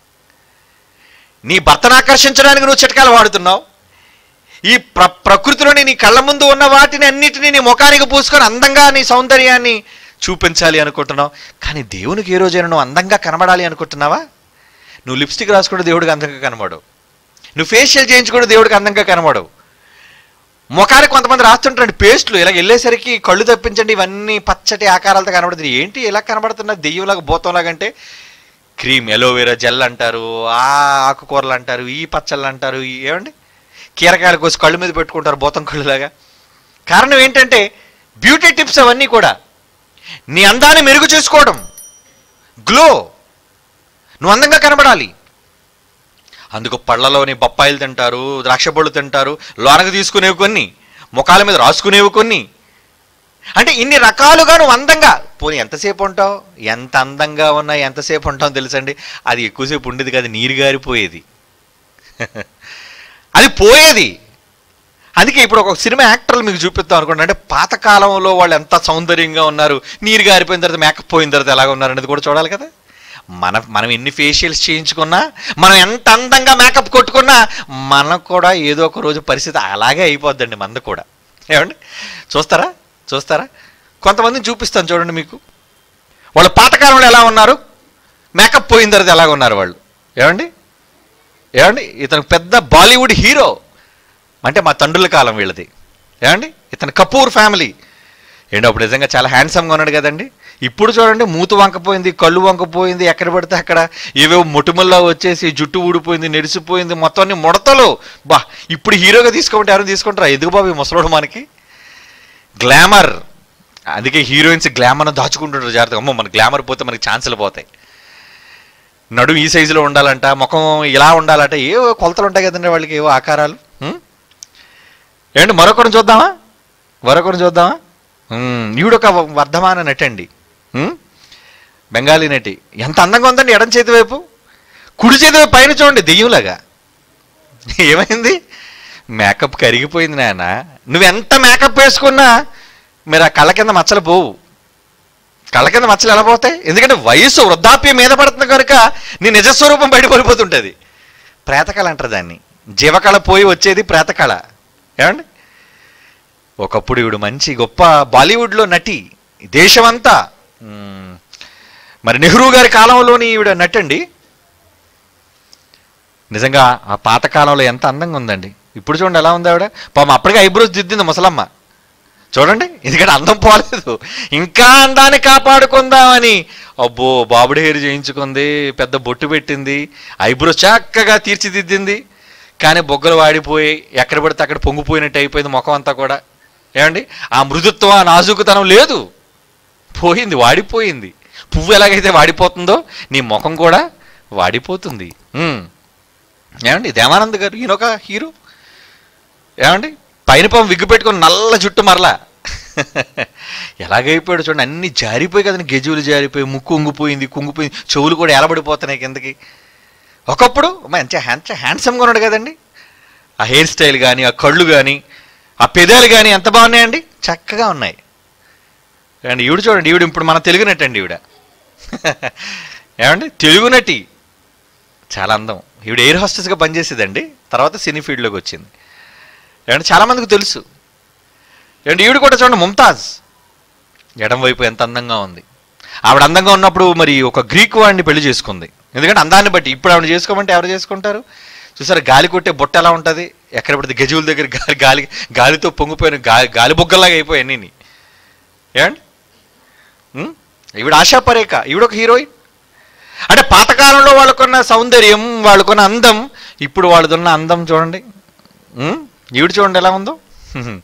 నీ భర్తను ఆకర్షించడానికి నువ్వు చిట్కాలు వాడుతున్నావు ఈ ప్ర ప్రకృతిలోని నీ కళ్ళ ముందు ఉన్న వాటిని అన్నిటినీ నీ ముఖానికి పూసుకొని అందంగా నీ సౌందర్యాన్ని చూపించాలి అనుకుంటున్నావు కానీ దేవునికి ఏ రోజైనా నువ్వు అందంగా కనబడాలి అనుకుంటున్నావా నువ్వు లిప్స్టిక్ రాసుకుంటే దేవుడికి అందంగా కనబడవు నువ్వు ఫేషియల్ చేయించుకుంటే దేవుడికి అందంగా కనబడవు ముఖానికి కొంతమంది రాస్తుంటారండి పేస్ట్లు ఇలా వెళ్ళేసరికి కళ్ళు తప్పించండి ఇవన్నీ పచ్చటి ఆకారాలతో కనబడుతుంది ఏంటి ఇలా కనబడుతున్నా దెయ్యంలాగా భూతంలాగా అంటే క్రీమ్ ఎలోవేరా జెల్ అంటారు ఆ ఆకుకూరలు అంటారు ఈ పచ్చళ్ళు అంటారు ఈ ఏమండి కీరకాయలు కోసి కళ్ళు మీద పెట్టుకుంటారు భూతం కళ్ళులాగా కారణం ఏంటంటే బ్యూటీ టిప్స్ అవన్నీ కూడా నీ అందాన్ని మెరుగు చేసుకోవడం గ్లో నువ్వు అందంగా కనబడాలి అందుకు పళ్ళలోని బొప్పాయిలు తింటారు ద్రాక్ష పళ్ళు తింటారు లోనకు తీసుకునేవి కొన్ని ముఖాల మీద రాసుకునేవి కొన్ని అంటే ఇన్ని రకాలుగా నువ్వు అందంగా పోనీ ఎంతసేపు ఉంటావు ఎంత అందంగా ఉన్నా ఎంతసేపు ఉంటావు తెలుసండి అది ఎక్కువసేపు ఉండేది కాదు నీరు గారిపోయేది అది పోయేది అందుకే ఇప్పుడు ఒక సినిమా యాక్టర్లు మీకు చూపిస్తాం అనుకోండి అంటే పాతకాలంలో వాళ్ళు ఎంత సౌందర్యంగా ఉన్నారు నీరు గారిపోయిన తర్వాత మేకప్ పోయిన తర్వాత ఎలాగ ఉన్నారు అనేది కూడా చూడాలి కదా మన మనం ఎన్ని ఫేషియల్స్ చేయించుకున్నా మనం ఎంత అందంగా మేకప్ కొట్టుకున్నా మనకు కూడా ఏదో ఒక రోజు పరిస్థితి అలాగే అయిపోద్దండి మంద కూడా ఏమండి చూస్తారా చూస్తారా కొంతమందిని చూపిస్తాను చూడండి మీకు వాళ్ళు పాతకాలంలో ఎలా ఉన్నారు మేకప్ పోయిన తర్వాత ఎలాగ ఉన్నారు వాళ్ళు ఏమండి ఏమండి ఇతను పెద్ద బాలీవుడ్ హీరో అంటే మా తండ్రుల కాలం వీళ్ళది ఏమండి ఇతను కపూర్ ఫ్యామిలీ ఏంటి అప్పుడు నిజంగా చాలా హ్యాండ్సమ్గా ఉన్నాడు కదండి ఇప్పుడు చూడండి మూతు వంకపోయింది కళ్ళు వంకపోయింది ఎక్కడ పడితే అక్కడ ఏవేవో మొటిమల్లా వచ్చేసి జుట్టు ఊడిపోయింది నెరిసిపోయింది మొత్తం అన్ని ముడతలు బా ఇప్పుడు హీరోగా తీసుకోమంటే ఎవరు తీసుకుంటారా ఎదుగు బాబు ఈ ముసలోడు మనకి గ్లామర్ అందుకే హీరోయిన్స్ గ్లామర్ను దాచుకుంటుంటారు జాగ్రత్తగా అమ్మో మన గ్లామర్ పోతే మనకి ఛాన్సులు పోతాయి నడుము ఈ సైజులో ఉండాలంట ముఖం ఇలా ఉండాలంట ఏవో కొలతలు ఉంటాయి కదండి వాళ్ళకి ఏవో ఆకారాలు ఉం? ఏంటి మరొకరిని చూద్దామా మరొకరిని చూద్దామా ఉం, ఈవిడొక వర్ధమాన నటి అండి ఉం? బెంగాలీ నటి ఎంత అందంగా ఉందండి ఎడం చేతి వైపు కుడి చేతి వైపు పైన చూడండి దెయ్యంలాగా ఏమైంది మేకప్ కరిగిపోయింది నాయన నువ్వు ఎంత మేకప్ వేసుకున్నా మీరు ఆ కళ్ళ కింద మచ్చలు పోవు కళ్ళ కింద మచ్చలు ఎలా పోతాయి ఎందుకంటే వయసు వృద్ధాప్యం మీద పడుతుంది కనుక నీ నిజస్వరూపం బయట పడిపోతుంటుంది ప్రేతకళ అంటారు దాన్ని జీవకళ పోయి వచ్చేది ప్రేతకళ ఏమండి ఒకప్పుడు ఈవిడ మంచి గొప్ప బాలీవుడ్లో నటి దేశమంతా మ్మ్, మరి నెహ్రూ గారి కాలంలోని ఈవిడ నటండి నిజంగా ఆ పాత కాలంలో ఎంత అందంగా ఉందండి ఇప్పుడు చూడండి ఎలా ఉంది ఆవిడ పాపం అప్పటికే ఐబ్రోస్ దిద్దింది ముసలమ్మ చూడండి ఎందుకంటే అందం పోలేదు ఇంకా అందాన్ని కాపాడుకుందామని అబ్బో బాబుడి హెయిర్ చేయించుకుంది పెద్ద బొట్టు పెట్టింది ఐబ్రోస్ చక్కగా తీర్చిదిద్దింది కానీ బొగ్గలు వాడిపోయి ఎక్కడ పడితే అక్కడ పొంగిపోయినట్టు అయిపోయింది ముఖం అంతా కూడా ఏమండి ఆ మృదుత్వం ఆ నాజుకుతనం లేదు పోయింది వాడిపోయింది పువ్వు ఎలాగైతే వాడిపోతుందో నీ ముఖం కూడా వాడిపోతుంది ఉమ్. ఏమండి దేవానంద్ గారు ఈయనొక హీరో ఏమండి పైన పాము విగ్గు పెట్టుకొని నల్ల జుట్టు మరలా ఎలాగైపోయాడు చూడండి అన్ని జారిపోయి కదండి గెజువులు జారిపోయి ముక్కు ఉంగిపోయింది కుంగిపోయింది చెవులు కూడా ఎలబడిపోతున్నాయి కిందకి ఒకప్పుడు మంచి హ్యాండ్ హ్యాండ్సమ్గా ఉన్నాడు కదండి ఆ హెయిర్ స్టైల్ కానీ ఆ కళ్ళు కానీ ఆ పెదాలు కానీ ఎంత బాగున్నాయండి చక్కగా ఉన్నాయి అండి ఈవిడ చూడండి ఈవిడ ఇప్పుడు మన తెలుగు నటి అండి ఈవిడ ఏమండి తెలుగు నటి చాలా అందం ఈవిడ ఎయిర్ హోస్టెస్గా పనిచేసేదండి తర్వాత సినీ ఫీల్డ్లోకి వచ్చింది ఏమంటే చాలామందికి తెలుసు ఏమంటే ఈవిడ కూడా చూడండి ముంతాజ్ ఎడం వైపు ఎంత అందంగా ఉంది ఆవిడ అందంగా ఉన్నప్పుడు మరి ఒక గ్రీక్ వాడిని పెళ్లి చేసుకుంది ఎందుకంటే అందాన్ని బట్టి ఇప్పుడు ఆవిడ చేసుకోమంటే ఎవరు చేసుకుంటారు చూసారు గాలి కొట్టే బుట్ట ఎలా ఉంటుంది ఎక్కడ పడితే గజువుల దగ్గర గాలి గాలి గాలితో పొంగిపోయిన గాలి గాలి బుగ్గలాగా అయిపోయాయి అన్నీ ఏమండి ఉం? ఈవిడ ఆశా పరేఖ ఈవిడ ఒక హీరోయిన్ అంటే పాతకాలంలో వాళ్ళకున్న సౌందర్యం వాళ్ళకున్న అందం ఇప్పుడు వాళ్ళకున్న అందం చూడండి ఉం? ఈవిడ చూడండి ఎలా ఉందో హ్మ్.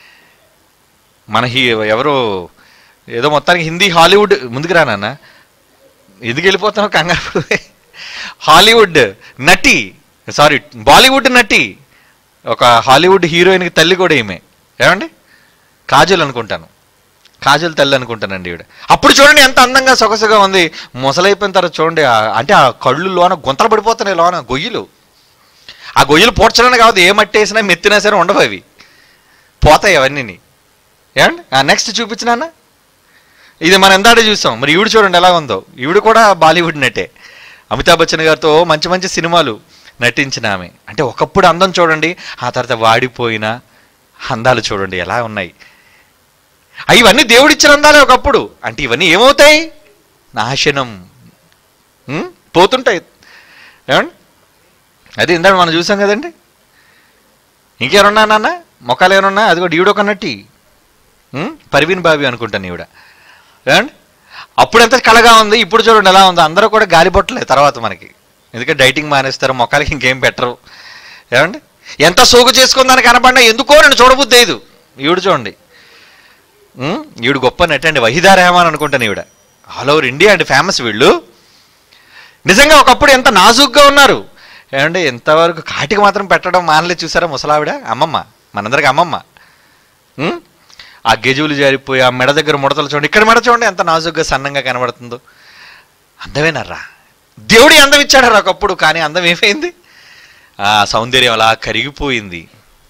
మన హీ ఎవరో ఏదో మొత్తానికి హిందీ హాలీవుడ్ ముందుకు రానన్న ఎందుకు వెళ్ళిపోతున్నావు కంగారు పడిపోయి. హాలీవుడ్ నటి సారీ బాలీవుడ్ నటి ఒక హాలీవుడ్ హీరోయిన్కి తల్లి కూడా ఈమె ఏమండి కాజల్ అనుకుంటాను కాజల్ తల్లి అనుకుంటానండి ఈవిడ అప్పుడు చూడండి ఎంత అందంగా సొగసుగా ఉంది ముసలైపోయిన తర్వాత చూడండి ఆ- అంటే ఆ కళ్ళు లోన గుంతలు పడిపోతున్నాయి లోన గొయ్యిలు ఆ గొయ్యిలు పోడ్చడానికి కావద్దు ఏ మట్టి వేసినా మెత్తినా సరే ఉండవు అవి పోతాయి అవన్నీ ఏమండి నెక్స్ట్ చూపించినానా ఇది మనం ఎందాడే చూసాం మరి ఈవిడ చూడండి ఎలా ఉందో ఈవిడ కూడా బాలీవుడ్ నటే అమితాబ్ బచ్చన్ గారితో మంచి మంచి సినిమాలు నటించిన ఆమె అంటే ఒకప్పుడు అందం చూడండి ఆ తర్వాత వాడిపోయిన అందాలు చూడండి ఎలా ఉన్నాయి ఆ, ఇవన్నీ దేవుడిచ్చిన అందాలే ఒకప్పుడు అంటే ఇవన్నీ ఏమవుతాయి నాశనం ఉం? పోతుంటాయి ఏమండి అది ఇందాక మనం చూసాం కదండి ఇంకేమన్నా నాన్న మొక్కలు ఏమన్నా అది కూడా ఈవిడొక నటి ఉం? పర్వీన్ బాబీ అనుకుంటాను ఈవిడ ఏమండి అప్పుడు ఎంత కళగా ఉంది ఇప్పుడు చూడండి ఎలా ఉంది అందరూ కూడా గాలిబొట్టలే తర్వాత మనకి ఎందుకంటే డైటింగ్ మానేస్తారు మొక్కలకి ఇంకేం పెట్టరు ఏమండి ఎంత సోగు చేసుకుందని కనపడినా ఎందుకో నేను చూడబుద్ది లేదు ఈవిడ చూడండి ఉం? ఈవిడ గొప్ప నటి అండి వహీదా రెహమాన్ అనుకుంటాను ఈవిడ ఆల్ ఓవర్ ఇండియా అండి ఫేమస్ వీళ్ళు నిజంగా ఒకప్పుడు ఎంత నాజుగ్గా ఉన్నారు ఏమంటే ఎంతవరకు కాటికి మాత్రం పెట్టడం మానలే చూసారా ముసలావిడ అమ్మమ్మ మనందరికి అమ్మమ్మ ఉం? ఆ గెజువులు జారిపోయి ఆ మెడ దగ్గర ముడతలు చూడండి ఇక్కడ మెడ చూడండి ఎంత నాజుగ్గా సన్నంగా కనబడుతుందో అందమేనర్రా దేవుడి అందం ఇచ్చాడరా ఒకప్పుడు కానీ అందం ఏమైంది ఆ సౌందర్యం అలా కరిగిపోయింది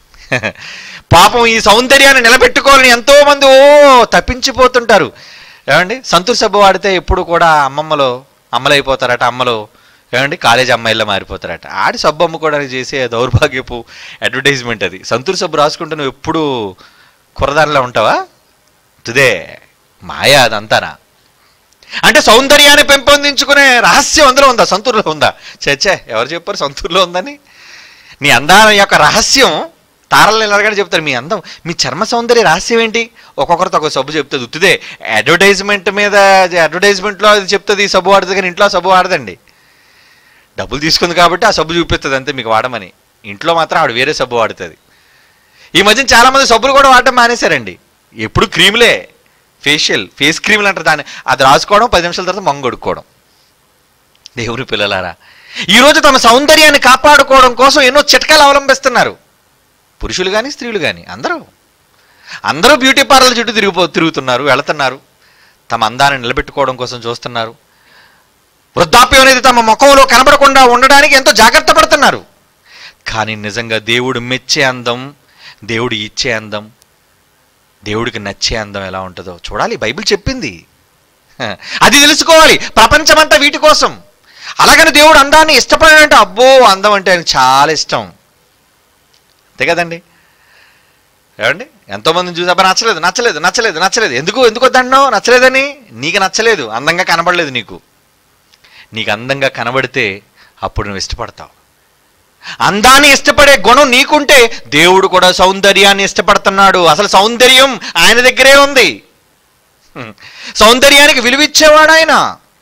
పాపం ఈ సౌందర్యాన్ని నిలబెట్టుకోవాలని ఎంతో మంది ఓ తప్పించిపోతుంటారు ఏమండి సంతూర్ సబ్బు వాడితే ఎప్పుడు కూడా అమ్మమ్మలో అమ్మలైపోతారట అమ్మలో ఏమండి కాలేజ్ అమ్మాయిల్లో మారిపోతారట ఆడి సబ్బు అమ్ముకోవడానికి చేసే దౌర్భాగ్యపు అడ్వర్టైజ్మెంట్ అది సంతూర్ సబ్బు రాసుకుంటే నువ్వు ఎప్పుడు కురదానిలో ఉంటావా తుదే మాయా అదంతానా అంటే సౌందర్యాన్ని పెంపొందించుకునే రహస్యం అందులో ఉందా సంతూర్లో ఉందా చచ్చే ఎవరు చెప్పారు సంతూర్లో ఉందని నీ అందాల యొక్క రహస్యం తారలు ఎలాగని చెప్తారు మీ అందం మీ చర్మ సౌందర్య రహస్యం ఏంటి ఒక్కొక్కరితో ఒక సబ్బు చెప్తుంది ఉత్తుదే అడ్వర్టైజ్మెంట్ మీద అడ్వర్టైజ్మెంట్లో అది చెప్తుంది ఈ సబ్బు వాడుతుంది కానీ ఇంట్లో ఆ సబ్బు వాడదండి డబ్బులు తీసుకుంది కాబట్టి ఆ సబ్బు చూపిస్తుంది అంతే మీకు వాడమని ఇంట్లో మాత్రం ఆవిడ వేరే సబ్బు వాడుతుంది ఈ మధ్యన చాలామంది సబ్బులు కూడా వాడటం మానేశారండి ఎప్పుడు క్రీములే ఫేషియల్ ఫేస్ క్రీములు అంటారు దాన్ని అది రాసుకోవడం పది నిమిషాల తర్వాత మొంగ కొడుకోవడం దేవుని పిల్లలారా ఈరోజు తమ సౌందర్యాన్ని కాపాడుకోవడం కోసం ఎన్నో చిట్కాలు అవలంబిస్తున్నారు పురుషులు కానీ స్త్రీలు కానీ అందరూ అందరూ బ్యూటీ పార్లర్ చుట్టూ తిరిగిపో తిరుగుతున్నారు వెళుతున్నారు తమ అందాన్ని నిలబెట్టుకోవడం కోసం చూస్తున్నారు వృద్ధాప్యం అనేది తమ ముఖంలో కనబడకుండా ఉండడానికి ఎంతో జాగ్రత్త పడుతున్నారు కానీ నిజంగా దేవుడు మెచ్చే అందం దేవుడు ఇచ్చే అందం దేవుడికి నచ్చే అందం ఎలా ఉంటుందో చూడాలి బైబిల్ చెప్పింది హ, అది తెలుసుకోవాలి ప్రపంచమంతా వీటి కోసం అలాగని దేవుడు అందాన్ని ఇష్టపడాడంటే అబ్బో అందం అంటే ఆయనకు చాలా ఇష్టం అంతే కదండి ఏమండి ఎంతోమందిని చూసి అబ్బా నచ్చలేదు నచ్చలేదు నచ్చలేదు నచ్చలేదు ఎందుకు ఎందుకు వద్దన్నావు నచ్చలేదని నీకు నచ్చలేదు అందంగా కనబడలేదు నీకు నీకు అందంగా కనబడితే అప్పుడు నువ్వు ఇష్టపడతావు అందాన్ని ఇష్టపడే గుణం నీకుంటే దేవుడు కూడా సౌందర్యాన్ని ఇష్టపడుతున్నాడు అసలు సౌందర్యం ఆయన దగ్గరే ఉంది హ్మ్. సౌందర్యానికి విలువిచ్చేవాడు ఆయన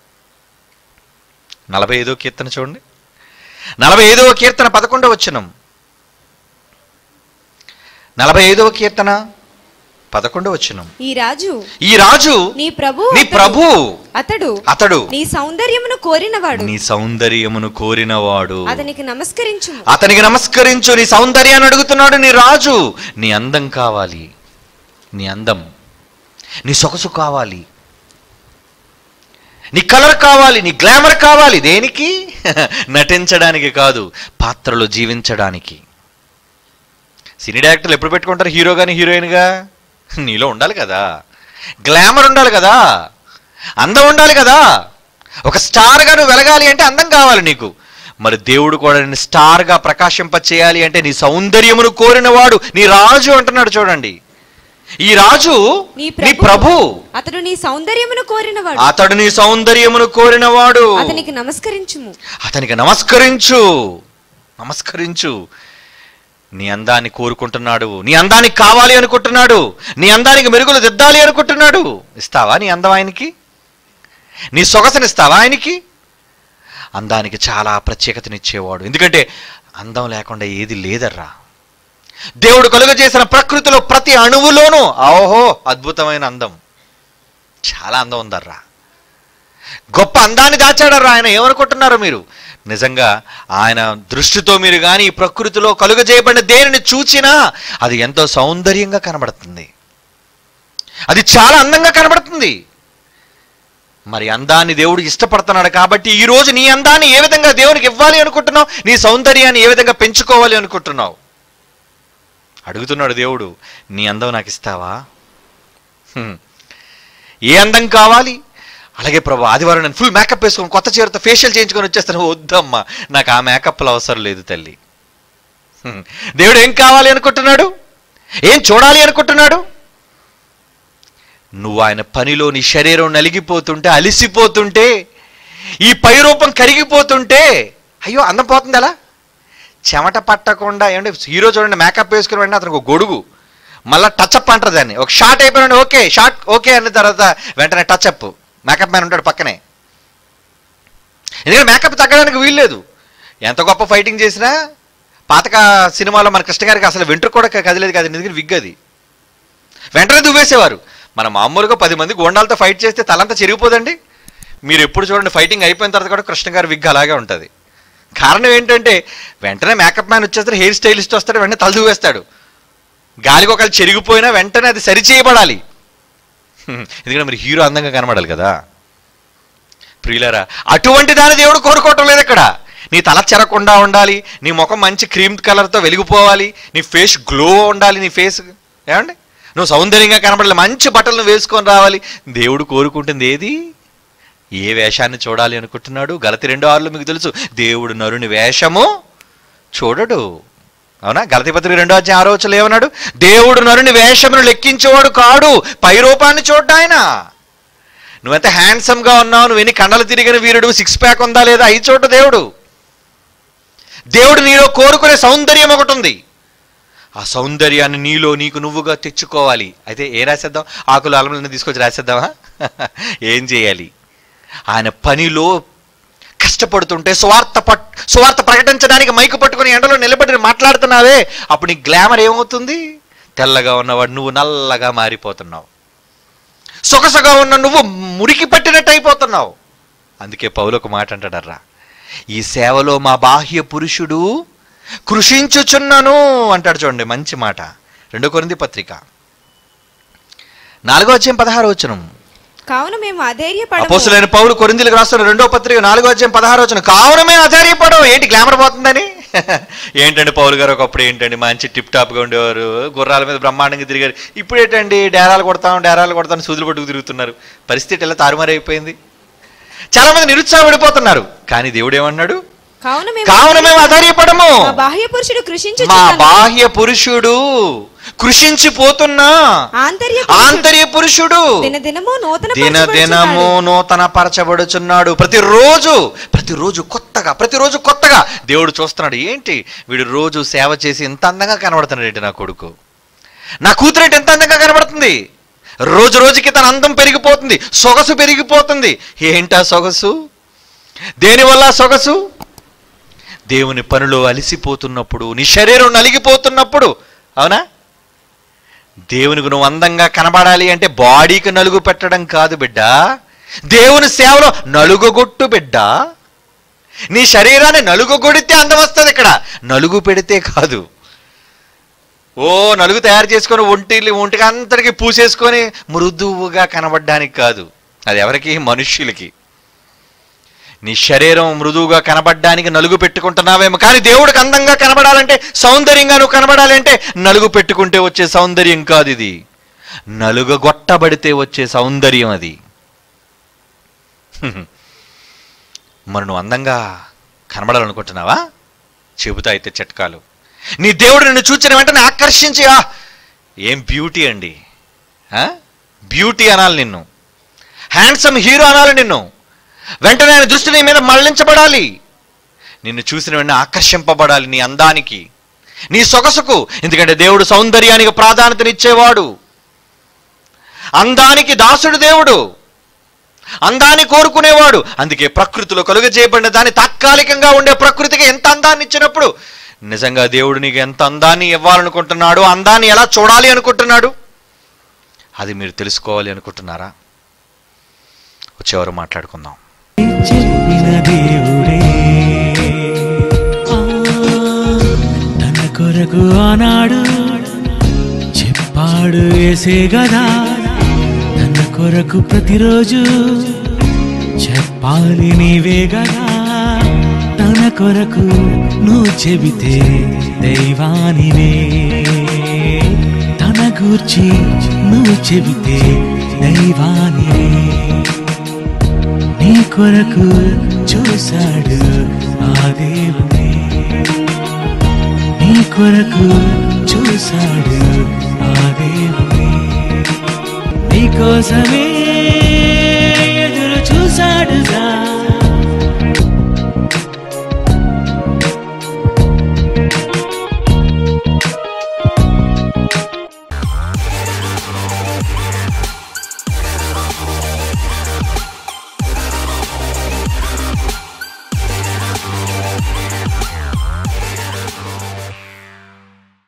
నలభై ఐదో కీర్తన చూడండి నలభై ఐదవ కీర్తన పదకొండవ వచ్చినం నలభై ఐదవ కీర్తన పదకొండవ వచ్చినం ఈ రాజు ఈ రాజు నీ ప్రభు నీ అతడు. ప్రభు అతడు అతడు నీ సౌందర్యమును కోరినవాడు నీ సౌందర్యమును కోరినవాడు అతనికి నమస్కరించు అతనికి నమస్కరించు నీ సౌందర్యాన్ని అడుగుతున్నాడు నీ రాజు నీ అందం కావాలి నీ అందం నీ సొగసు కావాలి నీ కలర్ కావాలి నీ గ్లామర్ కావాలి దేనికి నటించడానికి కాదు పాత్రలో జీవించడానికి సినీ డైరెక్టర్లు ఎప్పుడు పెట్టుకుంటారు హీరో కానీ హీరోయిన్గా నీలో ఉండాలి కదా గ్లామర్ ఉండాలి కదా అందం ఉండాలి కదా ఒక స్టార్గా నువ్వు వెలగాలి అంటే అందం కావాలి నీకు మరి దేవుడు కూడా నేను స్టార్గా ప్రకాశింప చేయాలి అంటే నీ సౌందర్యమును కోరినవాడు నీ రాజు అంటున్నాడు చూడండి ఈ రాజు నీ నీ ప్రభు అతడు నీ సౌందర్యమును కోరినవాడు అతడు నీ సౌందర్యమును కోరినవాడు అతనికి నమస్కరించుము అతనికి నమస్కరించు నమస్కరించు నీ అందాన్ని కోరుకుంటున్నాడు నీ అందానికి కావాలి అనుకుంటున్నాడు నీ అందానికి మెరుగులు దిద్దాలి అనుకుంటున్నాడు ఇస్తావా నీ అందం ఆయనకి నీ సొగసనిస్తావా ఆయనకి అందానికి చాలా ప్రత్యేకతనిచ్చేవాడు ఎందుకంటే అందం లేకుండా ఏది లేదర్రా దేవుడు కలుగజేసిన ప్రకృతిలో ప్రతి అణువులోనూ ఓహో అద్భుతమైన అందం చాలా అందం ఉందర్రా గొప్ప అందాన్ని దాచాడర్రా ఆయన ఏమనుకుంటున్నారు మీరు నిజంగా ఆయన దృష్టితో మీరు కానీ ఈ ప్రకృతిలో కలుగజేయబడిన దేనిని చూచినా అది ఎంతో సౌందర్యంగా కనబడుతుంది అది చాలా అందంగా కనబడుతుంది మరి అందాన్ని దేవుడు ఇష్టపడుతున్నాడు కాబట్టి ఈ రోజు నీ అందాన్ని ఏ విధంగా దేవునికి ఇవ్వాలి అనుకుంటున్నావు నీ సౌందర్యాన్ని ఏ విధంగా పెంచుకోవాలి అనుకుంటున్నావు అడుగుతున్నాడు దేవుడు నీ అందం నాకు ఇస్తావా హ్మ్. ఏ అందం కావాలి అలాగే ప్రభు ఆదివారం నేను ఫుల్ మేకప్ వేసుకొని కొత్త చీరతో ఫేషియల్ చేయించుకొని వచ్చేస్తాను వద్దమ్మా నాకు ఆ మేకప్లు అవసరం లేదు తల్లి హ్మ్. దేవుడు ఏం కావాలి అనుకుంటున్నాడు ఏం చూడాలి అనుకుంటున్నాడు నువ్వు ఆయన పనిలో నీ శరీరం నలిగిపోతుంటే అలిసిపోతుంటే ఈ పై రూపం కరిగిపోతుంటే అయ్యో అందం పోతుంది అలా చెమట పట్టకుండా ఏమంటే హీరో చూడండి మేకప్ వేసుకుని వెంటనే అతనికి ఒక గొడుగు మళ్ళీ టచ్అప్ అంటారు దాన్ని ఒక షార్ట్ అయిపోయిన ఓకే షార్ట్ ఓకే అన్న తర్వాత వెంటనే టచ్అప్ మేకప్ మ్యాన్ ఉంటాడు పక్కనే ఎందుకంటే మేకప్ తగ్గడానికి వీల్లేదు ఎంత గొప్ప ఫైటింగ్ చేసినా పాతక సినిమాలో మన కృష్ణ గారికి అసలు వెంట్రుక కూడా కదిలేదు కాదు ఎందుకంటే విగ్ అది వెంటనే దువ్వేసేవారు మన మామూలుగా పది మంది గోండాలతో ఫైట్ చేస్తే తలంతా చెరిగిపోదండి మీరు ఎప్పుడు చూడండి ఫైటింగ్ అయిపోయిన తర్వాత కూడా కృష్ణ గారి విగ్ అలాగే ఉంటుంది కారణం ఏంటంటే వెంటనే మేకప్ మ్యాన్ వచ్చేస్తాడు హెయిర్ స్టైలిస్ట్ వస్తాడు వెంటనే తల దూవేస్తాడు గాలికి ఒకళ్ళు చెరిగిపోయినా వెంటనే అది సరి చేయబడాలి హ్మ్. ఎందుకంటే మరి హీరో అందంగా కనబడాలి కదా ప్రియులరా అటువంటి దాని దేవుడు కోరుకోవటం లేదు ఇక్కడ నీ తల చెరకుండా ఉండాలి నీ ముఖం మంచి క్రీమ్ కలర్తో వెలిగిపోవాలి నీ ఫేస్ గ్లో ఉండాలి నీ ఫేస్ ఏమండి నువ్వు సౌందర్యంగా కనబడాలి మంచి బట్టలు నువ్వు వేసుకొని రావాలి దేవుడు కోరుకుంటుంది ఏది ఏ వేషాన్ని చూడాలి అనుకుంటున్నాడు గలతి రెండో ఆరులో మీకు తెలుసు దేవుడు నరుని వేషము చూడడు అవునా గలతి పత్రిక రెండో అధ్యాయం ఆరో వచ్చలు ఏమన్నాడు దేవుడు నరుని వేషమును లెక్కించేవాడు కాడు పై రూపాన్ని చూడ్డా ఆయన నువ్వెంత హ్యాండ్సమ్ గా ఉన్నావు నువ్వు ఎన్ని కండలు తిరిగిన వీరుడు సిక్స్ ప్యాక్ ఉందా లేదా అయి చోట దేవుడు దేవుడు నీలో కోరుకునే సౌందర్యం ఒకటి ఉంది ఆ సౌందర్యాన్ని నీలో నీకు నువ్వుగా తెచ్చుకోవాలి అయితే ఏ రాసేద్దాం ఆకులు అలములను తీసుకొచ్చి రాసేద్దామా ఏం చేయాలి ఆయన పనిలో కష్టపడుతుంటే స్వార్థ పట్ స్వార్థ ప్రకటించడానికి మైకు పట్టుకుని ఎండలో నిలబడి మాట్లాడుతున్నావే అప్పుడు నీ గ్లామర్ ఏమవుతుంది తెల్లగా ఉన్నవాడు నువ్వు నల్లగా మారిపోతున్నావు సొగసగా ఉన్న నువ్వు మురికి పట్టినట్టు అయిపోతున్నావు అందుకే పౌలు ఒక మాట అంటాడర్రా ఈ సేవలో మా బాహ్య పురుషుడు కృషించుచున్నాను అంటాడు చూడండి మంచి మాట రెండో కొరింది పత్రిక నాలుగో అధ్యాయం పదహారు వచనం కావున మేము అధైర్యపడము అపోసులైన పౌలు కొరిందులకు రాస్తున్న రెండో పత్రిక నాలుగో అధ్యాయం పదహారు వచ్చిన కావున మేము ఆధారపడం ఏంటి గ్లామర్ పోతుందని ఏంటండి పౌలు గారు ఒకప్పుడు ఏంటండి మంచి టిప్ టాప్ గా ఉండేవారు గుర్రాల మీద బ్రహ్మాండంగా తిరిగారు ఇప్పుడు ఏంటండి డేరాలు కొడతాం డేరాలు కొడతాం సూదులు పట్టుకు తిరుగుతున్నారు పరిస్థితి ఎలా తారుమారైపోయింది చాలా మంది నిరుత్సాహపడిపోతున్నారు కానీ దేవుడు ఏమన్నాడు కావున మేము కావున మేము ఆధారపడము మా బాహ్య పురుషుడు కృషించు మా బాహ్య పురుషుడు కృషించిపోతున్నా ఆంతర్య ఆంతర్య పురుషుడు దినదినము నూతన దిన దినము నూతన పరచబడుచున్నాడు ప్రతిరోజు ప్రతిరోజు కొత్తగా ప్రతిరోజు కొత్తగా దేవుడు చూస్తున్నాడు ఏంటి వీడు రోజు సేవ చేసి ఇంత అందంగా కనబడుతున్నాడు ఏంటి నా కొడుకు నా కూతురు ఏంటి ఎంత అందంగా కనబడుతుంది రోజు రోజుకి తన అందం పెరిగిపోతుంది సొగసు పెరిగిపోతుంది ఏంటా సొగసు దేనివల్ల ఆ సొగసు దేవుని పనిలో అలిసిపోతున్నప్పుడు నీ శరీరం నలిగిపోతున్నప్పుడు అవునా దేవునికి నువ్వు అందంగా కనబడాలి అంటే బాడీకి నలుగు పెట్టడం కాదు బిడ్డ దేవుని సేవలో నలుగుగొట్టు బిడ్డ నీ శరీరాన్ని నలుగుగొడితే అందం వస్తుంది ఇక్కడ నలుగు పెడితే కాదు ఓ నలుగు తయారు చేసుకొని ఒంటి ఒంటికి అంతటికి పూసేసుకొని మృదువుగా కనబడడానికి కాదు అది ఎవరికి మనుష్యులకి నీ శరీరం మృదువుగా కనబడడానికి నలుగు పెట్టుకుంటున్నావేమో కానీ దేవుడికి అందంగా కనబడాలంటే సౌందర్యంగా నువ్వు కనబడాలంటే నలుగు పెట్టుకుంటే వచ్చే సౌందర్యం కాదు ఇది నలుగగొట్టబడితే వచ్చే సౌందర్యం అది హ్మ్. మరి నువ్వు అందంగా కనబడాలనుకుంటున్నావా చెబుతా అయితే చిట్కాలు నీ దేవుడు నిన్ను చూచిన వెంటనే ఆకర్షించి "ఆ, ఏం బ్యూటీ అండి ఆ? బ్యూటీ అనాలి నిన్ను హ్యాండ్సమ్ హీరో అనాలి నిన్ను వెంటనే ఆయన దృష్టి నీ మీద మళ్లించబడాలి నిన్ను చూసిన వెంటనే ఆకర్షింపబడాలి నీ అందానికి నీ సొగసుకు ఎందుకంటే దేవుడు సౌందర్యానికి ప్రాధాన్యతనిచ్చేవాడు అందానికి దాసుడు దేవుడు అందాన్ని కోరుకునేవాడు అందుకే ప్రకృతిలో కలుగజేయబడిన దాన్ని తాత్కాలికంగా ఉండే ప్రకృతికి ఎంత అందాన్ని ఇచ్చినప్పుడు నిజంగా దేవుడు నీకు ఎంత అందాన్ని ఇవ్వాలనుకుంటున్నాడు అందాన్ని ఎలా చూడాలి అనుకుంటున్నాడు అది మీరు తెలుసుకోవాలి అనుకుంటున్నారా వచ్చేవారు మాట్లాడుకుందాం చెప్పిన దేవుడే ఆ, తన కొరకు ఆనాడు చెప్పాడు వేసే గదా తన కొరకు ప్రతిరోజు చెప్పాలి నీవే గదా తన కొరకు నువ్వు చెబితే దైవానివే తన గూర్చి నువ్వు చెబితే దైవానివే నీ కొరకు చూశాడు ఆ దేవుడే నీ కొరకు చూశాడు ఆ దేవుడే నీ కోసమే ఎదురు చూశాడుగా